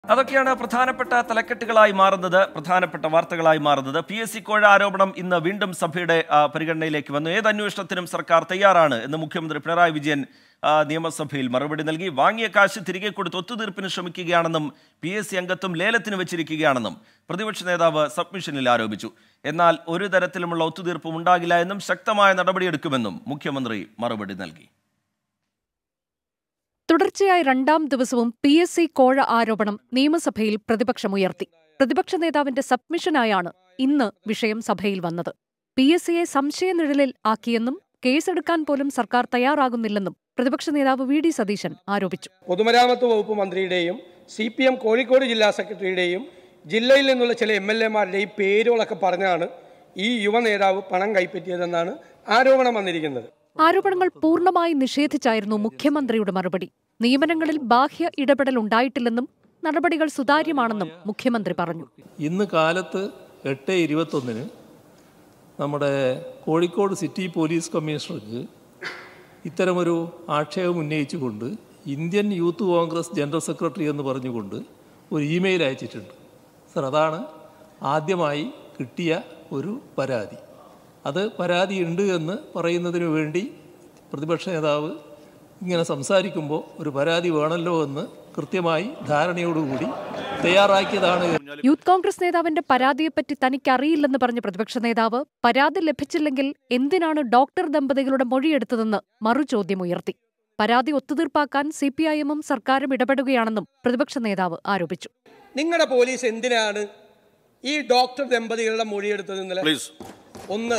അതൊക്കെയാണ് പ്രധാനപ്പെട്ട തലക്കെട്ടുകളായി മാറുന്നത് പ്രധാനപ്പെട്ട വാർത്തകളായി മാറുന്നത് പി എസ് സി കോഴ ആരോപണം ഇന്ന് വീണ്ടും സഭയുടെ ആ, പരിഗണനയിലേക്ക് വന്നു ഏത് അന്വേഷണത്തിനും സർക്കാർ തയ്യാറാണ് എന്ന് മുഖ്യമന്ത്രി പിണറായി വിജയൻ ആ, നിയമസഭയിൽ മറുപടി നൽകി വാങ്ങിയ കാശ് തിരികെ കൊടുത്ത് ഒത്തുതീർപ്പിന് ശ്രമിക്കുകയാണെന്നും പി എസ് സി അംഗത്വം ലേലത്തിന് വെച്ചിരിക്കുകയാണെന്നും പ്രതിപക്ഷ നേതാവ് സബ്മിഷനിൽ ആരോപിച്ചു എന്നാൽ ഒരു തരത്തിലുമുള്ള ഒത്തുതീർപ്പും ഉണ്ടാകില്ല എന്നും ശക്തമായ നടപടിയെടുക്കുമെന്നും മുഖ്യമന്ത്രി മറുപടി നൽകി തുടർച്ചയായ രണ്ടാം ദിവസവും പി എസ് സി കോഴ ആരോപണം നിയമസഭയിൽ പ്രതിപക്ഷമുയർത്തി പ്രതിപക്ഷ നേതാവിന്റെ സബ്മിഷനായാണ് ഇന്ന് വിഷയം സഭയിൽ വന്നത് പി എസ് സിയെ സംശയനിഴലിൽ ആക്കിയെന്നും കേസെടുക്കാൻ പോലും സർക്കാർ തയ്യാറാകുന്നില്ലെന്നും പ്രതിപക്ഷ നേതാവ് വി ഡി സതീശൻ ആരോപിച്ചു പൊതുമരാമത്ത് വകുപ്പ് മന്ത്രിയുടെയും സി പി എം കോഴിക്കോട് ജില്ലാ സെക്രട്ടറിയുടെയും ജില്ലയിൽ നിന്നുള്ള ചില എം എൽ എമാരുടെയും പേരുകളൊക്കെ പറഞ്ഞാണ് ഈ യുവ നേതാവ് പണം കൈപ്പറ്റിയതെന്നാണ് ആരോപണം വന്നിരിക്കുന്നത് ആരോപണങ്ങൾ പൂർണ്ണമായി നിഷേധിച്ചായിരുന്നു മുഖ്യമന്ത്രിയുടെ മറുപടി നിയമനങ്ങളിൽ ബാഹ്യ ഇടപെടൽ ഉണ്ടായിട്ടില്ലെന്നും നടപടികൾ സുതാര്യമാണെന്നും മുഖ്യമന്ത്രി പറഞ്ഞു ഇന്ന് കാലത്ത് എട്ട് ഇരുപത്തൊന്നിന് നമ്മുടെ കോഴിക്കോട് സിറ്റി പോലീസ് കമ്മീഷണർക്ക് ഇത്തരമൊരു ആക്ഷേപം ഉന്നയിച്ചുകൊണ്ട് Indian youth Congress general secretary എന്ന് പറഞ്ഞുകൊണ്ട് ഒരു ഇമെയിൽ അയച്ചിട്ടുണ്ട് സർ അതാണ് ആദ്യമായി കിട്ടിയ ഒരു പരാതി അത് പരാതി ഉണ്ട് എന്ന് പറയുന്നതിന് വേണ്ടി പ്രതിപക്ഷ നേതാവ് ഇങ്ങനെ സംസാരിക്കുമ്പോൾ ഒരു പരാതി വേണമല്ലോ എന്ന് കൃത്യമായി ധാരണയോടുകൂടി തയ്യാറാക്കിയതാണ് യൂത്ത് കോൺഗ്രസ് നേതാവിന്റെ പരാതിയെപ്പറ്റി തനിക്കറിയില്ലെന്ന് പറഞ്ഞ പ്രതിപക്ഷ നേതാവ് പരാതി ലഭിച്ചില്ലെങ്കിൽ എന്തിനാണ് ഡോക്ടർ ദമ്പതികളുടെ മൊഴിയെടുത്തതെന്ന് മറുചോദ്യമുയർത്തി പരാതി ഒത്തുതീർപ്പാക്കാൻ സിപിഐഎമ്മും സർക്കാരും ഇടപെടുകയാണെന്നും പ്രതിപക്ഷ നേതാവ് ആരോപിച്ചു നിങ്ങളുടെ പോലീസ് എന്തിനാണ് ഈ ഡോക്ടർ ദമ്പതികളുടെ മൊഴിയെടുത്തത് ഇന്നലെ ഒന്ന്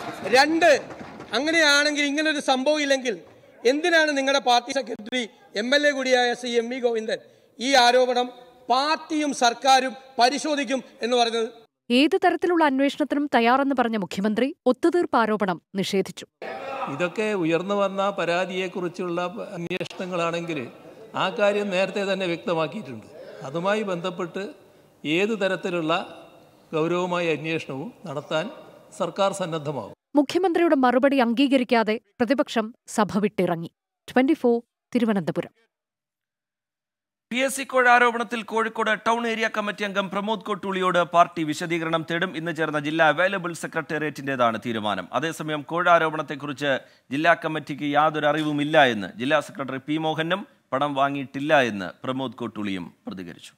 രണ്ട് അങ്ങനെയാണെങ്കിൽ ഇങ്ങനെ ഒരു സംഭവം ഇല്ലെങ്കിൽ എന്തിനാണ് നിങ്ങളുടെ party secretary M L A കൂടിയായ സി എം വി ഗോവിന്ദൻ ഈ ആരോപണം പാർട്ടിയും സർക്കാരും പരിശോധിക്കും എന്ന് പറഞ്ഞത് ഏത് തരത്തിലുള്ള അന്വേഷണത്തിനും തയ്യാറെന്ന് പറഞ്ഞ മുഖ്യമന്ത്രി ഒത്തുതീർപ്പ് ആരോപണം നിഷേധിച്ചു ഇതൊക്കെ ഉയർന്നു വന്ന പരാതിയെക്കുറിച്ചുള്ള അന്വേഷണങ്ങളാണെങ്കിൽ ആ കാര്യം നേരത്തെ തന്നെ വ്യക്തമാക്കിയിട്ടുണ്ട് അതുമായി ബന്ധപ്പെട്ട് ഏത് തരത്തിലുള്ള ഗൗരവമായ അന്വേഷണവും നടത്താൻ സർക്കാർ സന്നദ്ധമാകും മുഖ്യമന്ത്രിയുടെ മറുപടി അംഗീകരിക്കാതെ പ്രതിപക്ഷം സഭ വിട്ടിറങ്ങി twenty four Thiruvananthapuram P S C കോഴ ആരോപണത്തിൽ കോഴിക്കോട് ടൗൺ ഏരിയ കമ്മിറ്റി അംഗം പ്രമോദ് കോട്ടൂളിയോട് പാർട്ടി വിശദീകരണം തേടും ഇന്ന് ചേർന്ന ജില്ലാ അവൈലബിൾ സെക്രട്ടേറിയറ്റിന്റേതാണ് തീരുമാനം അതേസമയം കോഴ ആരോപണത്തെക്കുറിച്ച് ജില്ലാ കമ്മിറ്റിക്ക് യാതൊരു അറിവുമില്ല എന്ന് ജില്ലാ സെക്രട്ടറി പി മോഹനും പണം വാങ്ങിയിട്ടില്ല എന്ന് പ്രമോദ് കോട്ടൂളിയും പ്രതികരിച്ചു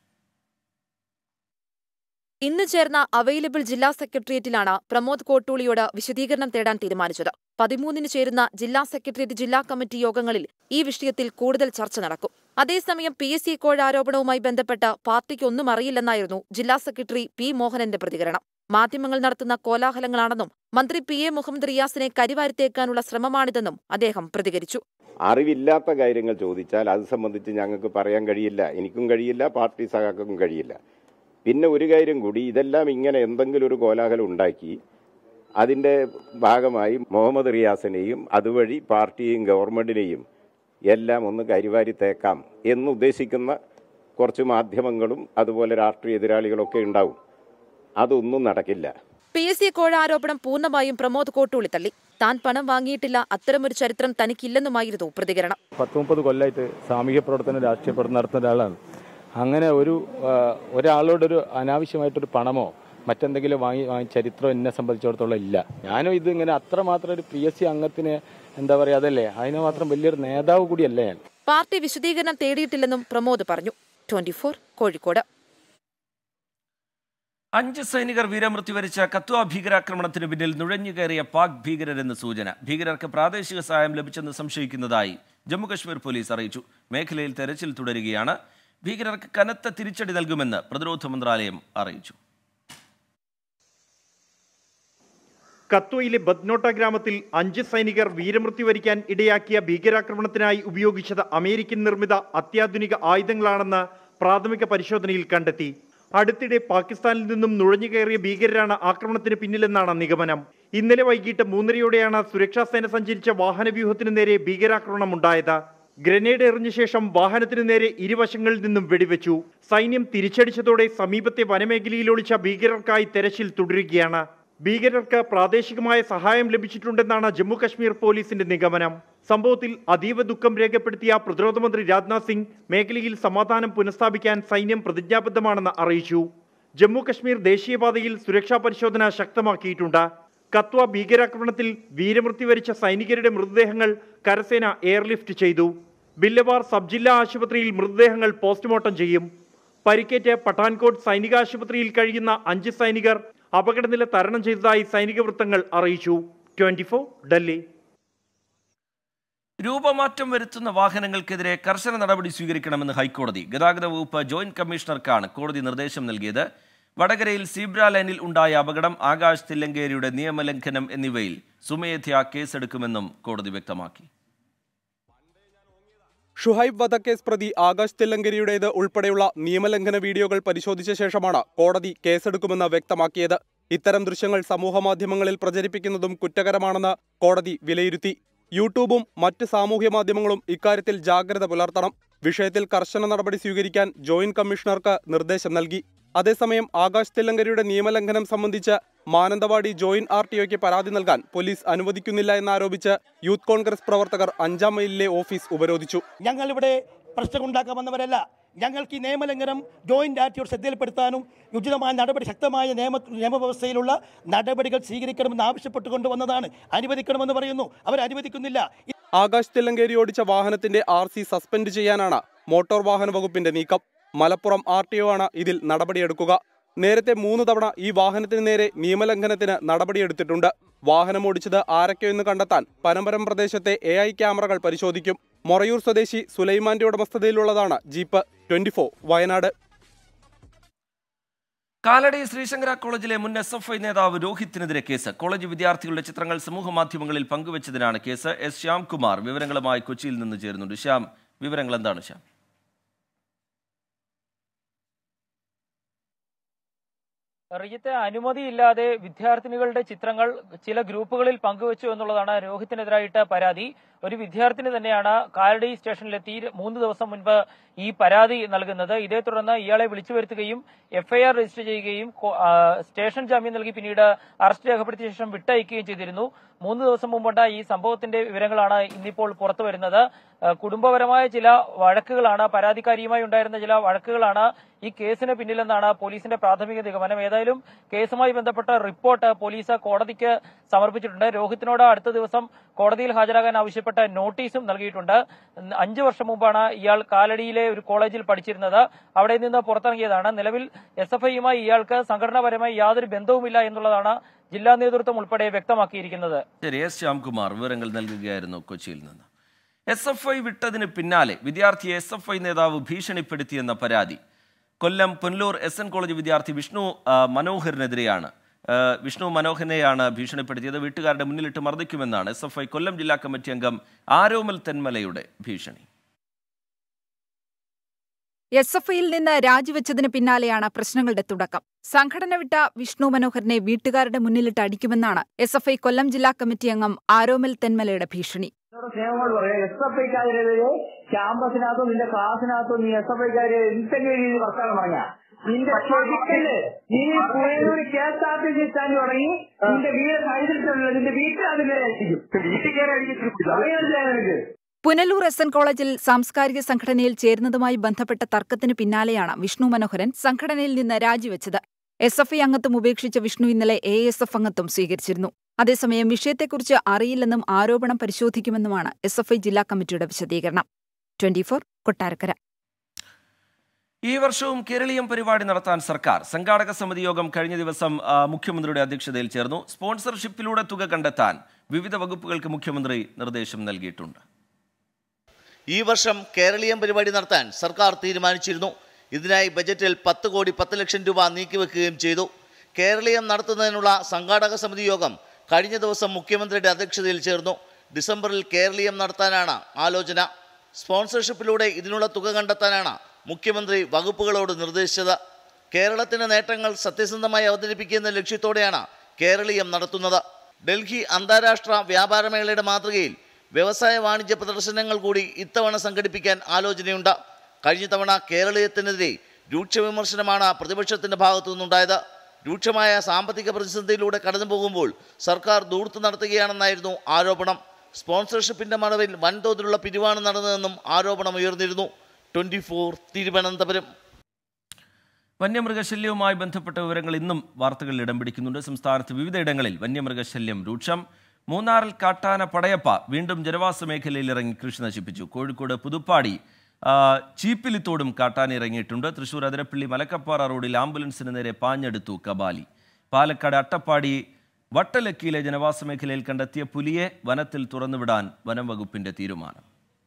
ഇന്ന് ചേർന്ന അവൈലബിൾ ജില്ലാ സെക്രട്ടേറിയറ്റിലാണ് പ്രമോദ് കോട്ടൂളിയോട് വിശദീകരണം തേടാൻ തീരുമാനിച്ചത് പതിമൂന്നിന് ചേരുന്ന ജില്ലാ സെക്രട്ടേറിയറ്റ് ജില്ലാ കമ്മിറ്റി യോഗങ്ങളിൽ ഈ വിഷയത്തിൽ കൂടുതൽ ചർച്ച നടക്കും അതേസമയം പി എസ് സി കോഴ ആരോപണവുമായി ബന്ധപ്പെട്ട് പാർട്ടിക്ക് ഒന്നും അറിയില്ലെന്നായിരുന്നു ജില്ലാ സെക്രട്ടറി പി മോഹനന്റെ പ്രതികരണം മാധ്യമങ്ങൾ നടത്തുന്ന കോലാഹലങ്ങളാണെന്നും മന്ത്രി പി എ മുഹമ്മദ് റിയാസിനെ കരിവാരിത്തേക്കാനുള്ള ശ്രമമാണിതെന്നും അദ്ദേഹം പ്രതികരിച്ചു അറിവില്ലാത്ത കാര്യങ്ങൾ ചോദിച്ചാൽ അത് സംബന്ധിച്ച് ഞങ്ങൾക്ക് പറയാൻ കഴിയില്ല എനിക്കും കഴിയില്ല പാർട്ടി സഹാക്കൾക്കും കഴിയില്ല പിന്നെ ഒരു കാര്യം കൂടി ഇതെല്ലാം ഇങ്ങനെ എന്തെങ്കിലും ഒരു കോലാഹലം ഉണ്ടാക്കി അതിൻ്റെ ഭാഗമായി മുഹമ്മദ് റിയാസിനെയും അതുവഴി പാർട്ടിയെയും ഗവൺമെന്റിനെയും എല്ലാം ഒന്ന് കരിവാരി തേക്കാം എന്നുദ്ദേശിക്കുന്ന കുറച്ച് മാധ്യമങ്ങളും അതുപോലെ രാഷ്ട്രീയ എതിരാളികളൊക്കെ ഉണ്ടാവും അതൊന്നും നടക്കില്ല പി എസ് സി കോഴ ആരോപണം പൂർണ്ണമായും പ്രമോദ് കോട്ടൂളി തള്ളി താൻ പണം വാങ്ങിയിട്ടില്ല അത്തരമൊരു ചരിത്രം തനിക്കില്ലെന്നുമായിരുന്നു പ്രതികരണം പത്ത് മുപ്പത് കൊല്ലമായിട്ട് സാമൂഹ്യ പ്രവർത്തനം രാഷ്ട്രീയ പ്രവർത്തനം നടത്തുന്ന ഒരാളാണ് അങ്ങനെ ഒരു ആ, ഒരാളോടൊരു അനാവശ്യമായിട്ടൊരു പണമോ മറ്റെന്തെങ്കിലും വാങ്ങി വാങ്ങി ചരിത്രം എന്നെ സംബന്ധിച്ചിടത്തോളം ഇല്ല ഞാനും ഇത് ഇങ്ങനെ അത്രമാത്രം ഒരു പി എസ് സി അംഗത്തിന് എന്താ പറയുക അതല്ലേ അതിന് മാത്രം വലിയൊരു നേതാവ് കൂടിയല്ല ഞാൻ പാർട്ടി വിശദീകരണം തേടിയിട്ടില്ലെന്നും പ്രമോദ് പറഞ്ഞു ട്വന്റി കോഴിക്കോട് അഞ്ച് സൈനികർ വീരമൃത്യു വരിച്ച കത്വ ഭീകരാക്രമണത്തിന് പിന്നിൽ നുഴഞ്ഞുകയറിയ പാക് ഭീകരരെന്ന് സൂചന ഭീകരർക്ക് പ്രാദേശിക സഹായം ലഭിച്ചെന്ന് സംശയിക്കുന്നതായി ജമ്മുകശ്മീർ പോലീസ് അറിയിച്ചു മേഖലയിൽ തെരച്ചിൽ തുടരുകയാണ് ഭീകരർക്ക് കനത്ത തിരിച്ചടി നൽകുമെന്ന് പ്രതിരോധ മന്ത്രാലയം അറിയിച്ചു കത്വയിലെ ബദ്നോട്ട ഗ്രാമത്തിൽ അഞ്ച് സൈനികർ വീരമൃത്യു വരിക്കാൻ ഇടയാക്കിയ ഭീകരാക്രമണത്തിനായി ഉപയോഗിച്ചത് അമേരിക്കൻ നിർമ്മിത അത്യാധുനിക ആയുധങ്ങളാണെന്ന് പ്രാഥമിക പരിശോധനയിൽ കണ്ടെത്തി അടുത്തിടെ പാകിസ്ഥാനിൽ നിന്നും നുഴഞ്ഞുകയറിയ ഭീകരരാണ് ആക്രമണത്തിന് പിന്നിലെന്നാണ് നിഗമനം ഇന്നലെ വൈകിട്ട് മൂന്നരയോടെയാണ് സുരക്ഷാ സേന സഞ്ചരിച്ച വാഹനവ്യൂഹത്തിനു നേരെ ഭീകരാക്രമണം ഉണ്ടായത് ഗ്രനേഡ് എറിഞ്ഞ ശേഷം വാഹനത്തിനു നേരെ ഇരുവശങ്ങളിൽ നിന്നും വെടിവെച്ചു സൈന്യം തിരിച്ചടിച്ചതോടെ സമീപത്തെ വനമേഖലയിൽ ഒളിച്ച ഭീകരർക്കായി തെരച്ചിൽ തുടരുകയാണ് ഭീകരർക്ക് പ്രാദേശികമായ സഹായം ലഭിച്ചിട്ടുണ്ടെന്നാണ് ജമ്മു കശ്മീർ പോലീസിന്റെ നിഗമനം സംഭവത്തിൽ അതീവ ദുഃഖം രേഖപ്പെടുത്തിയ പ്രതിരോധ മന്ത്രി രാജ്നാഥ് സിംഗ് മേഖലയിൽ സമാധാനം പുനഃസ്ഥാപിക്കാൻ സൈന്യം പ്രതിജ്ഞാബദ്ധമാണെന്ന് അറിയിച്ചു ജമ്മു കശ്മീർ ദേശീയപാതയിൽ സുരക്ഷാ പരിശോധന ശക്തമാക്കിയിട്ടുണ്ട് കത്വ ഭീകരാക്രമണത്തിൽ വീരമൃത്യു വരിച്ച സൈനികരുടെ മൃതദേഹങ്ങൾ കരസേന എയർലിഫ്റ്റ് ചെയ്തു ബില്ലവാർ സബ് ജില്ലാ ആശുപത്രിയിൽ മൃതദേഹങ്ങൾ പോസ്റ്റ്മോർട്ടം ചെയ്യും പരിക്കേറ്റ് പഠാൻകോട്ട് സൈനിക ആശുപത്രിയിൽ കഴിയുന്ന അഞ്ച് സൈനികർ അപകടനില തരണം ചെയ്തതായി സൈനിക വൃത്തങ്ങൾ അറിയിച്ചു ട്വന്റി ഡൽഹി രൂപമാറ്റം വരുത്തുന്ന വാഹനങ്ങൾക്കെതിരെ കർശന നടപടി സ്വീകരിക്കണമെന്ന് ഹൈക്കോടതി ഗതാഗത വകുപ്പ് ജോയിന്റ് കമ്മീഷണർക്കാണ് കോടതി നിർദ്ദേശം നൽകിയത് വടകരയിൽ സീബ്ര ലൈനിൽ ഉണ്ടായ അപകടം ആകാശ് തില്ലങ്കേരിയുടെ നിയമലംഘനം എന്നിവയിൽ സുമേധ്യ കേസെടുക്കുമെന്നും കോടതി വ്യക്തമാക്കി ഷുഹൈബ് വധക്കേസ് പ്രതി ആകാശ് തില്ലങ്കരിയുടേത് ഉൾപ്പെടെയുള്ള നിയമലംഘന വീഡിയോകൾ പരിശോധിച്ച ശേഷമാണ് കോടതി കേസെടുക്കുമെന്ന് വ്യക്തമാക്കിയത് ഇത്തരം ദൃശ്യങ്ങൾ സമൂഹമാധ്യമങ്ങളിൽ പ്രചരിപ്പിക്കുന്നതും കുറ്റകരമാണെന്ന് കോടതി വിലയിരുത്തി യൂട്യൂബും മറ്റ് സാമൂഹ്യ മാധ്യമങ്ങളും ഇക്കാര്യത്തിൽ ജാഗ്രത പുലർത്തണം വിഷയത്തിൽ കർശന നടപടി സ്വീകരിക്കാൻ ജോയിന്റ് കമ്മീഷണർക്ക് നിർദ്ദേശം നൽകി അതേസമയം ആകാശ് തില്ലങ്കരിയുടെ നിയമലംഘനം സംബന്ധിച്ച് മാനന്തവാടി ജോയിന്റ് ആർ ടി ഒയ്ക്ക് പരാതി നൽകാൻ പോലീസ് അനുവദിക്കുന്നില്ല എന്നാരോപിച്ച് യൂത്ത് കോൺഗ്രസ് പ്രവർത്തകർ അഞ്ചാം മൈലിലെ ഓഫീസ് ഉപരോധിച്ചു ഞങ്ങളിവിടെ പ്രശ്നമുണ്ടാക്കാൻ വന്നവരല്ല ഞങ്ങൾക്ക് ഈ നിയമലംഘനം ജോയിന്റ് ആർട്ടിയോട് ശ്രദ്ധയിൽപ്പെടുത്താനും ഉചിതമായ നടപടി ശക്തമായ നിയമ നിയമവ്യവസ്ഥയിലുള്ള നടപടികൾ സ്വീകരിക്കണമെന്ന് ആവശ്യപ്പെട്ടുകൊണ്ട് വന്നതാണ് അനുവദിക്കണമെന്ന് പറയുന്നു അവർ അനുവദിക്കുന്നില്ല ആകാശ് തില്ലങ്കേരി ഓടിച്ച വാഹനത്തിന്റെ ആർ സി സസ്പെൻഡ് ചെയ്യാനാണ് മോട്ടോർ വാഹന വകുപ്പിന്റെ നീക്കം മലപ്പുറം ആർ ടി ഒ ആണ് ഇതിൽ നടപടിയെടുക്കുക നേരത്തെ മൂന്ന് തവണ ഈ വാഹനത്തിന് നേരെ നിയമലംഘനത്തിന് നടപടിയെടുത്തിട്ടുണ്ട് വാഹനം ഓടിച്ചത് ആരൊക്കെയെന്ന് കണ്ടെത്താൻ പനമ്പരം പ്രദേശത്തെ എ ഐ ക്യാമറകൾ പരിശോധിക്കും മൊറയൂർ സ്വദേശി സുലൈമാന്റെ ഉടമസ്ഥതയിലുള്ളതാണ് ജീപ്പ് ട്വന്റി വയനാട് കാലടി ശ്രീശങ്കര കോളേജിലെ മുൻ എസ് എഫ് ഐ നേതാവ് രോഹിത്തിനെതിരെ കേസ് കോളേജ് വിദ്യാർത്ഥികളുടെ ചിത്രങ്ങൾ സമൂഹമാധ്യമങ്ങളിൽ പങ്കുവച്ചതിനാണ് കേസ് എസ് ശ്യാംകുമാർ വിവരങ്ങളുമായി കൊച്ചിയിൽ നിന്ന് ചേരുന്നുണ്ട് ശ്യാം വിവരങ്ങൾ എന്താണ് ശ്യാം റിജിത്തെ അനുമതിയില്ലാതെ വിദ്യാർത്ഥിനികളുടെ ചിത്രങ്ങൾ ചില ഗ്രൂപ്പുകളിൽ പങ്കുവച്ചു എന്നുള്ളതാണ് രോഹിത്തിനെതിരായിട്ട് പരാതി ഒരു വിദ്യാർത്ഥിനി തന്നെയാണ് കാലടി സ്റ്റേഷനിലെത്തി മൂന്ന് ദിവസം മുൻപ് ഈ പരാതി നൽകുന്നത് ഇതേ തുടർന്ന് ഇയാളെ വിളിച്ചു വരുത്തുകയും എഫ്ഐആർ രജിസ്റ്റർ ചെയ്യുകയും കോ- ആ, സ്റ്റേഷൻ ജാമ്യം നൽകി പിന്നീട് അറസ്റ്റ് രേഖപ്പെടുത്തിയ ശേഷം വിട്ടയക്കുകയും ചെയ്തിരുന്നു മൂന്ന് ദിവസം മുമ്പുണ്ടായ ഈ സംഭവത്തിന്റെ വിവരങ്ങളാണ് ഇന്നിപ്പോൾ പുറത്തു വരുന്നത് ആ, കുടുംബപരമായ ചില വഴക്കുകളാണ് പരാതിക്കാരിയുമായി ഉണ്ടായിരുന്ന ചില വഴക്കുകളാണ് ഈ കേസിന് പിന്നിലെന്നാണ് പോലീസിന്റെ പ്രാഥമിക നിഗമനം ഏതായാലും കേസുമായി ബന്ധപ്പെട്ട റിപ്പോർട്ട് പോലീസ് കോടതിക്ക് സമർപ്പിച്ചിട്ടുണ്ട് രോഹിത്തിനോട് അടുത്ത ദിവസം കോടതിയിൽ ഹാജരാകാൻ ആവശ്യപ്പെട്ട നോട്ടീസും നൽകിയിട്ടുണ്ട് അഞ്ചു വർഷം മുമ്പാണ് ഇയാൾ കാലടിയിലെ ഒരു കോളേജിൽ പഠിച്ചിരുന്നത് അവിടെ നിന്ന് പുറത്തിറങ്ങിയതാണ് നിലവിൽ എസ് എഫ് ഐയുമായി ഇയാൾക്ക് സംഘടനാപരമായി യാതൊരു ബന്ധവുമില്ല എന്നുള്ളതാണ് ജില്ലാ നേതൃത്വം ഉൾപ്പെടെ വ്യക്തമാക്കിയിരിക്കുന്നത് ശരി എസ് ശ്യാംകുമാർ വിവരങ്ങൾ നൽകുകയായിരുന്നു കൊച്ചിയിൽ നിന്ന് എസ് എഫ് ഐ വിട്ടതിന് പിന്നാലെ വിദ്യാർത്ഥിയെ എസ് എഫ് ഐ നേതാവ് ഭീഷണിപ്പെടുത്തിയെന്ന പരാതി Kollam Punalur S N college വിദ്യാർത്ഥി വിഷ്ണു ആ, മനോഹറിനെതിരെയാണ് ആ, വിഷ്ണു മനോഹരനെയാണ് ഭീഷണിപ്പെടുത്തിയത് വീട്ടുകാരുടെ മുന്നിലിട്ട് മർദ്ദിക്കുമെന്നാണ് എസ് എഫ് ഐ കൊല്ലം ജില്ലാ കമ്മിറ്റി അംഗം ആരോമൽ തെന്മലയുടെ ഭീഷണി എസ് എഫ് ഐയിൽ നിന്ന് രാജിവെച്ചതിന് പിന്നാലെയാണ് പ്രശ്നങ്ങളുടെ തുടക്കം സംഘടന വിട്ട വിഷ്ണു മനോഹറിനെ വീട്ടുകാരുടെ മുന്നിലിട്ട് അടിക്കുമെന്നാണ് എസ് എഫ് ഐ കൊല്ലം ജില്ലാ കമ്മിറ്റി അംഗം ആരോമൽ തെന്മലയുടെ ഭീഷണി സ്നേഹങ്ങൾ പറയാം എസ് എഫ് ഐക്കാരെതിരെ ക്യാമ്പസിനകത്തോ നിന്റെ ക്ലാസ്സിനകത്തോ നീ എസ് എഫ് ഐക്കാരെ എന്തെങ്കിലും രീതിയിൽ വർത്താനം പറഞ്ഞ നിന്റെ ചെവിക്കല് നീ Puzhayur K S R T C stand തുടങ്ങി നിന്റെ വീട് കഴിഞ്ഞിട്ടുള്ള നിന്റെ വീട്ടിൽ അതിനെ അടിക്കും വീട്ടിൽ കയറി അടിക്കും അറിയാൻ നിനക്ക് പുനലൂർ എസ് എൻ കോളേജിൽ സാംസ്കാരിക സംഘടനയിൽ ചേരുന്നതുമായി ബന്ധപ്പെട്ട തർക്കത്തിന് പിന്നാലെയാണ് വിഷ്ണു മനോഹരൻ സംഘടനയിൽ നിന്ന് രാജിവെച്ചത് എസ് എഫ് ഐ അംഗത്വം ഉപേക്ഷിച്ച വിഷ്ണു ഇന്നലെ എ എസ് എഫ് അംഗത്വം സ്വീകരിച്ചിരുന്നു അതേസമയം വിഷയത്തെക്കുറിച്ച് അറിയില്ലെന്നും ആരോപണം പരിശോധിക്കുമെന്നുമാണ് എസ് എഫ് ഐ ജില്ലാ കമ്മിറ്റിയുടെ വിശദീകരണം ട്വന്റിഫോർ കൊട്ടാരക്കര ഈ വർഷവും കേരളീയം പരിപാടി നടത്താൻ സർക്കാർ സംഘാടക സമിതി യോഗം കഴിഞ്ഞ ദിവസം ആ, മുഖ്യമന്ത്രിയുടെ അധ്യക്ഷതയിൽ ചേർന്നു സ്പോൺസർഷിപ്പിലൂടെ തുക കണ്ടെത്താൻ വിവിധ വകുപ്പുകൾക്ക് മുഖ്യമന്ത്രി നിർദ്ദേശം നൽകിയിട്ടുണ്ട് ഈ വർഷം കേരളീയം പരിപാടി നടത്താൻ സർക്കാർ തീരുമാനിച്ചിരുന്നു ഇതിനായി ബജറ്റിൽ പത്ത് കോടി പത്ത് ലക്ഷം രൂപ നീക്കിവെക്കുകയും ചെയ്തു കേരളീയം നടത്തുന്നതിനുള്ള സംഘാടക സമിതി യോഗം കഴിഞ്ഞ ദിവസം മുഖ്യമന്ത്രിയുടെ അധ്യക്ഷതയിൽ ചേർന്നു ഡിസംബറിൽ കേരളീയം നടത്താനാണ് ആലോചന സ്പോൺസർഷിപ്പിലൂടെ ഇതിനുള്ള തുക കണ്ടെത്താനാണ് മുഖ്യമന്ത്രി വകുപ്പുകളോട് നിർദ്ദേശിച്ചത് കേരളത്തിന്റെ നേട്ടങ്ങൾ സത്യസന്ധമായി അവതരിപ്പിക്കുന്ന ലക്ഷ്യത്തോടെയാണ് കേരളീയം നടത്തുന്നത് ഡൽഹി അന്താരാഷ്ട്ര വ്യാപാരമേളയുടെ മാതൃകയിൽ വ്യവസായ വാണിജ്യ പ്രദർശനങ്ങൾ കൂടി ഇത്തവണ സംഘടിപ്പിക്കാൻ ആലോചനയുണ്ട് കഴിഞ്ഞ തവണ കേരളീയത്തിനെതിരെ രൂക്ഷ വിമർശനമാണ് പ്രതിപക്ഷത്തിന്റെ ഭാഗത്തു നിന്നുണ്ടായത് രൂക്ഷമായ സാമ്പത്തിക പ്രതിസന്ധിയിലൂടെ കടന്നു പോകുമ്പോൾ സർക്കാർ ദൂർത്ത് നടത്തുകയാണെന്നായിരുന്നു ആരോപണം സ്പോൺസർഷിപ്പിന്റെ മറവിൽ വൻതോതിലുള്ള പിരിവാണ് നടന്നതെന്നും ആരോപണം ഉയർന്നിരുന്നു ട്വന്റി ഫോർ തിരുവനന്തപുരം വന്യമൃഗശല്യവുമായി ബന്ധപ്പെട്ട വിവരങ്ങൾ ഇന്നും വാർത്തകളിൽ ഇടം പിടിക്കുന്നുണ്ട് സംസ്ഥാനത്ത് വിവിധയിടങ്ങളിൽ വന്യമൃഗശല്യം രൂക്ഷം മൂന്നാറിൽ കാട്ടാന പടയപ്പ വീണ്ടും ജനവാസ മേഖലയിൽ ഇറങ്ങി കൃഷി നശിപ്പിച്ചു കോഴിക്കോട് പുതുപ്പാടി ആ, ചീപ്പിലിത്തോടും കാട്ടാന ഇറങ്ങിയിട്ടുണ്ട് തൃശൂർ അതിരപ്പള്ളി മലക്കപ്പാറ റോഡിൽ ആംബുലൻസിന് നേരെ പാഞ്ഞെടുത്തു കബാലി പാലക്കാട് അട്ടപ്പാടി വട്ടലക്കിയിലെ ജനവാസ മേഖലയിൽ കണ്ടെത്തിയ പുലിയെ വനത്തിൽ തുറന്നുവിടാൻ വനം വകുപ്പിന്റെ തീരുമാനം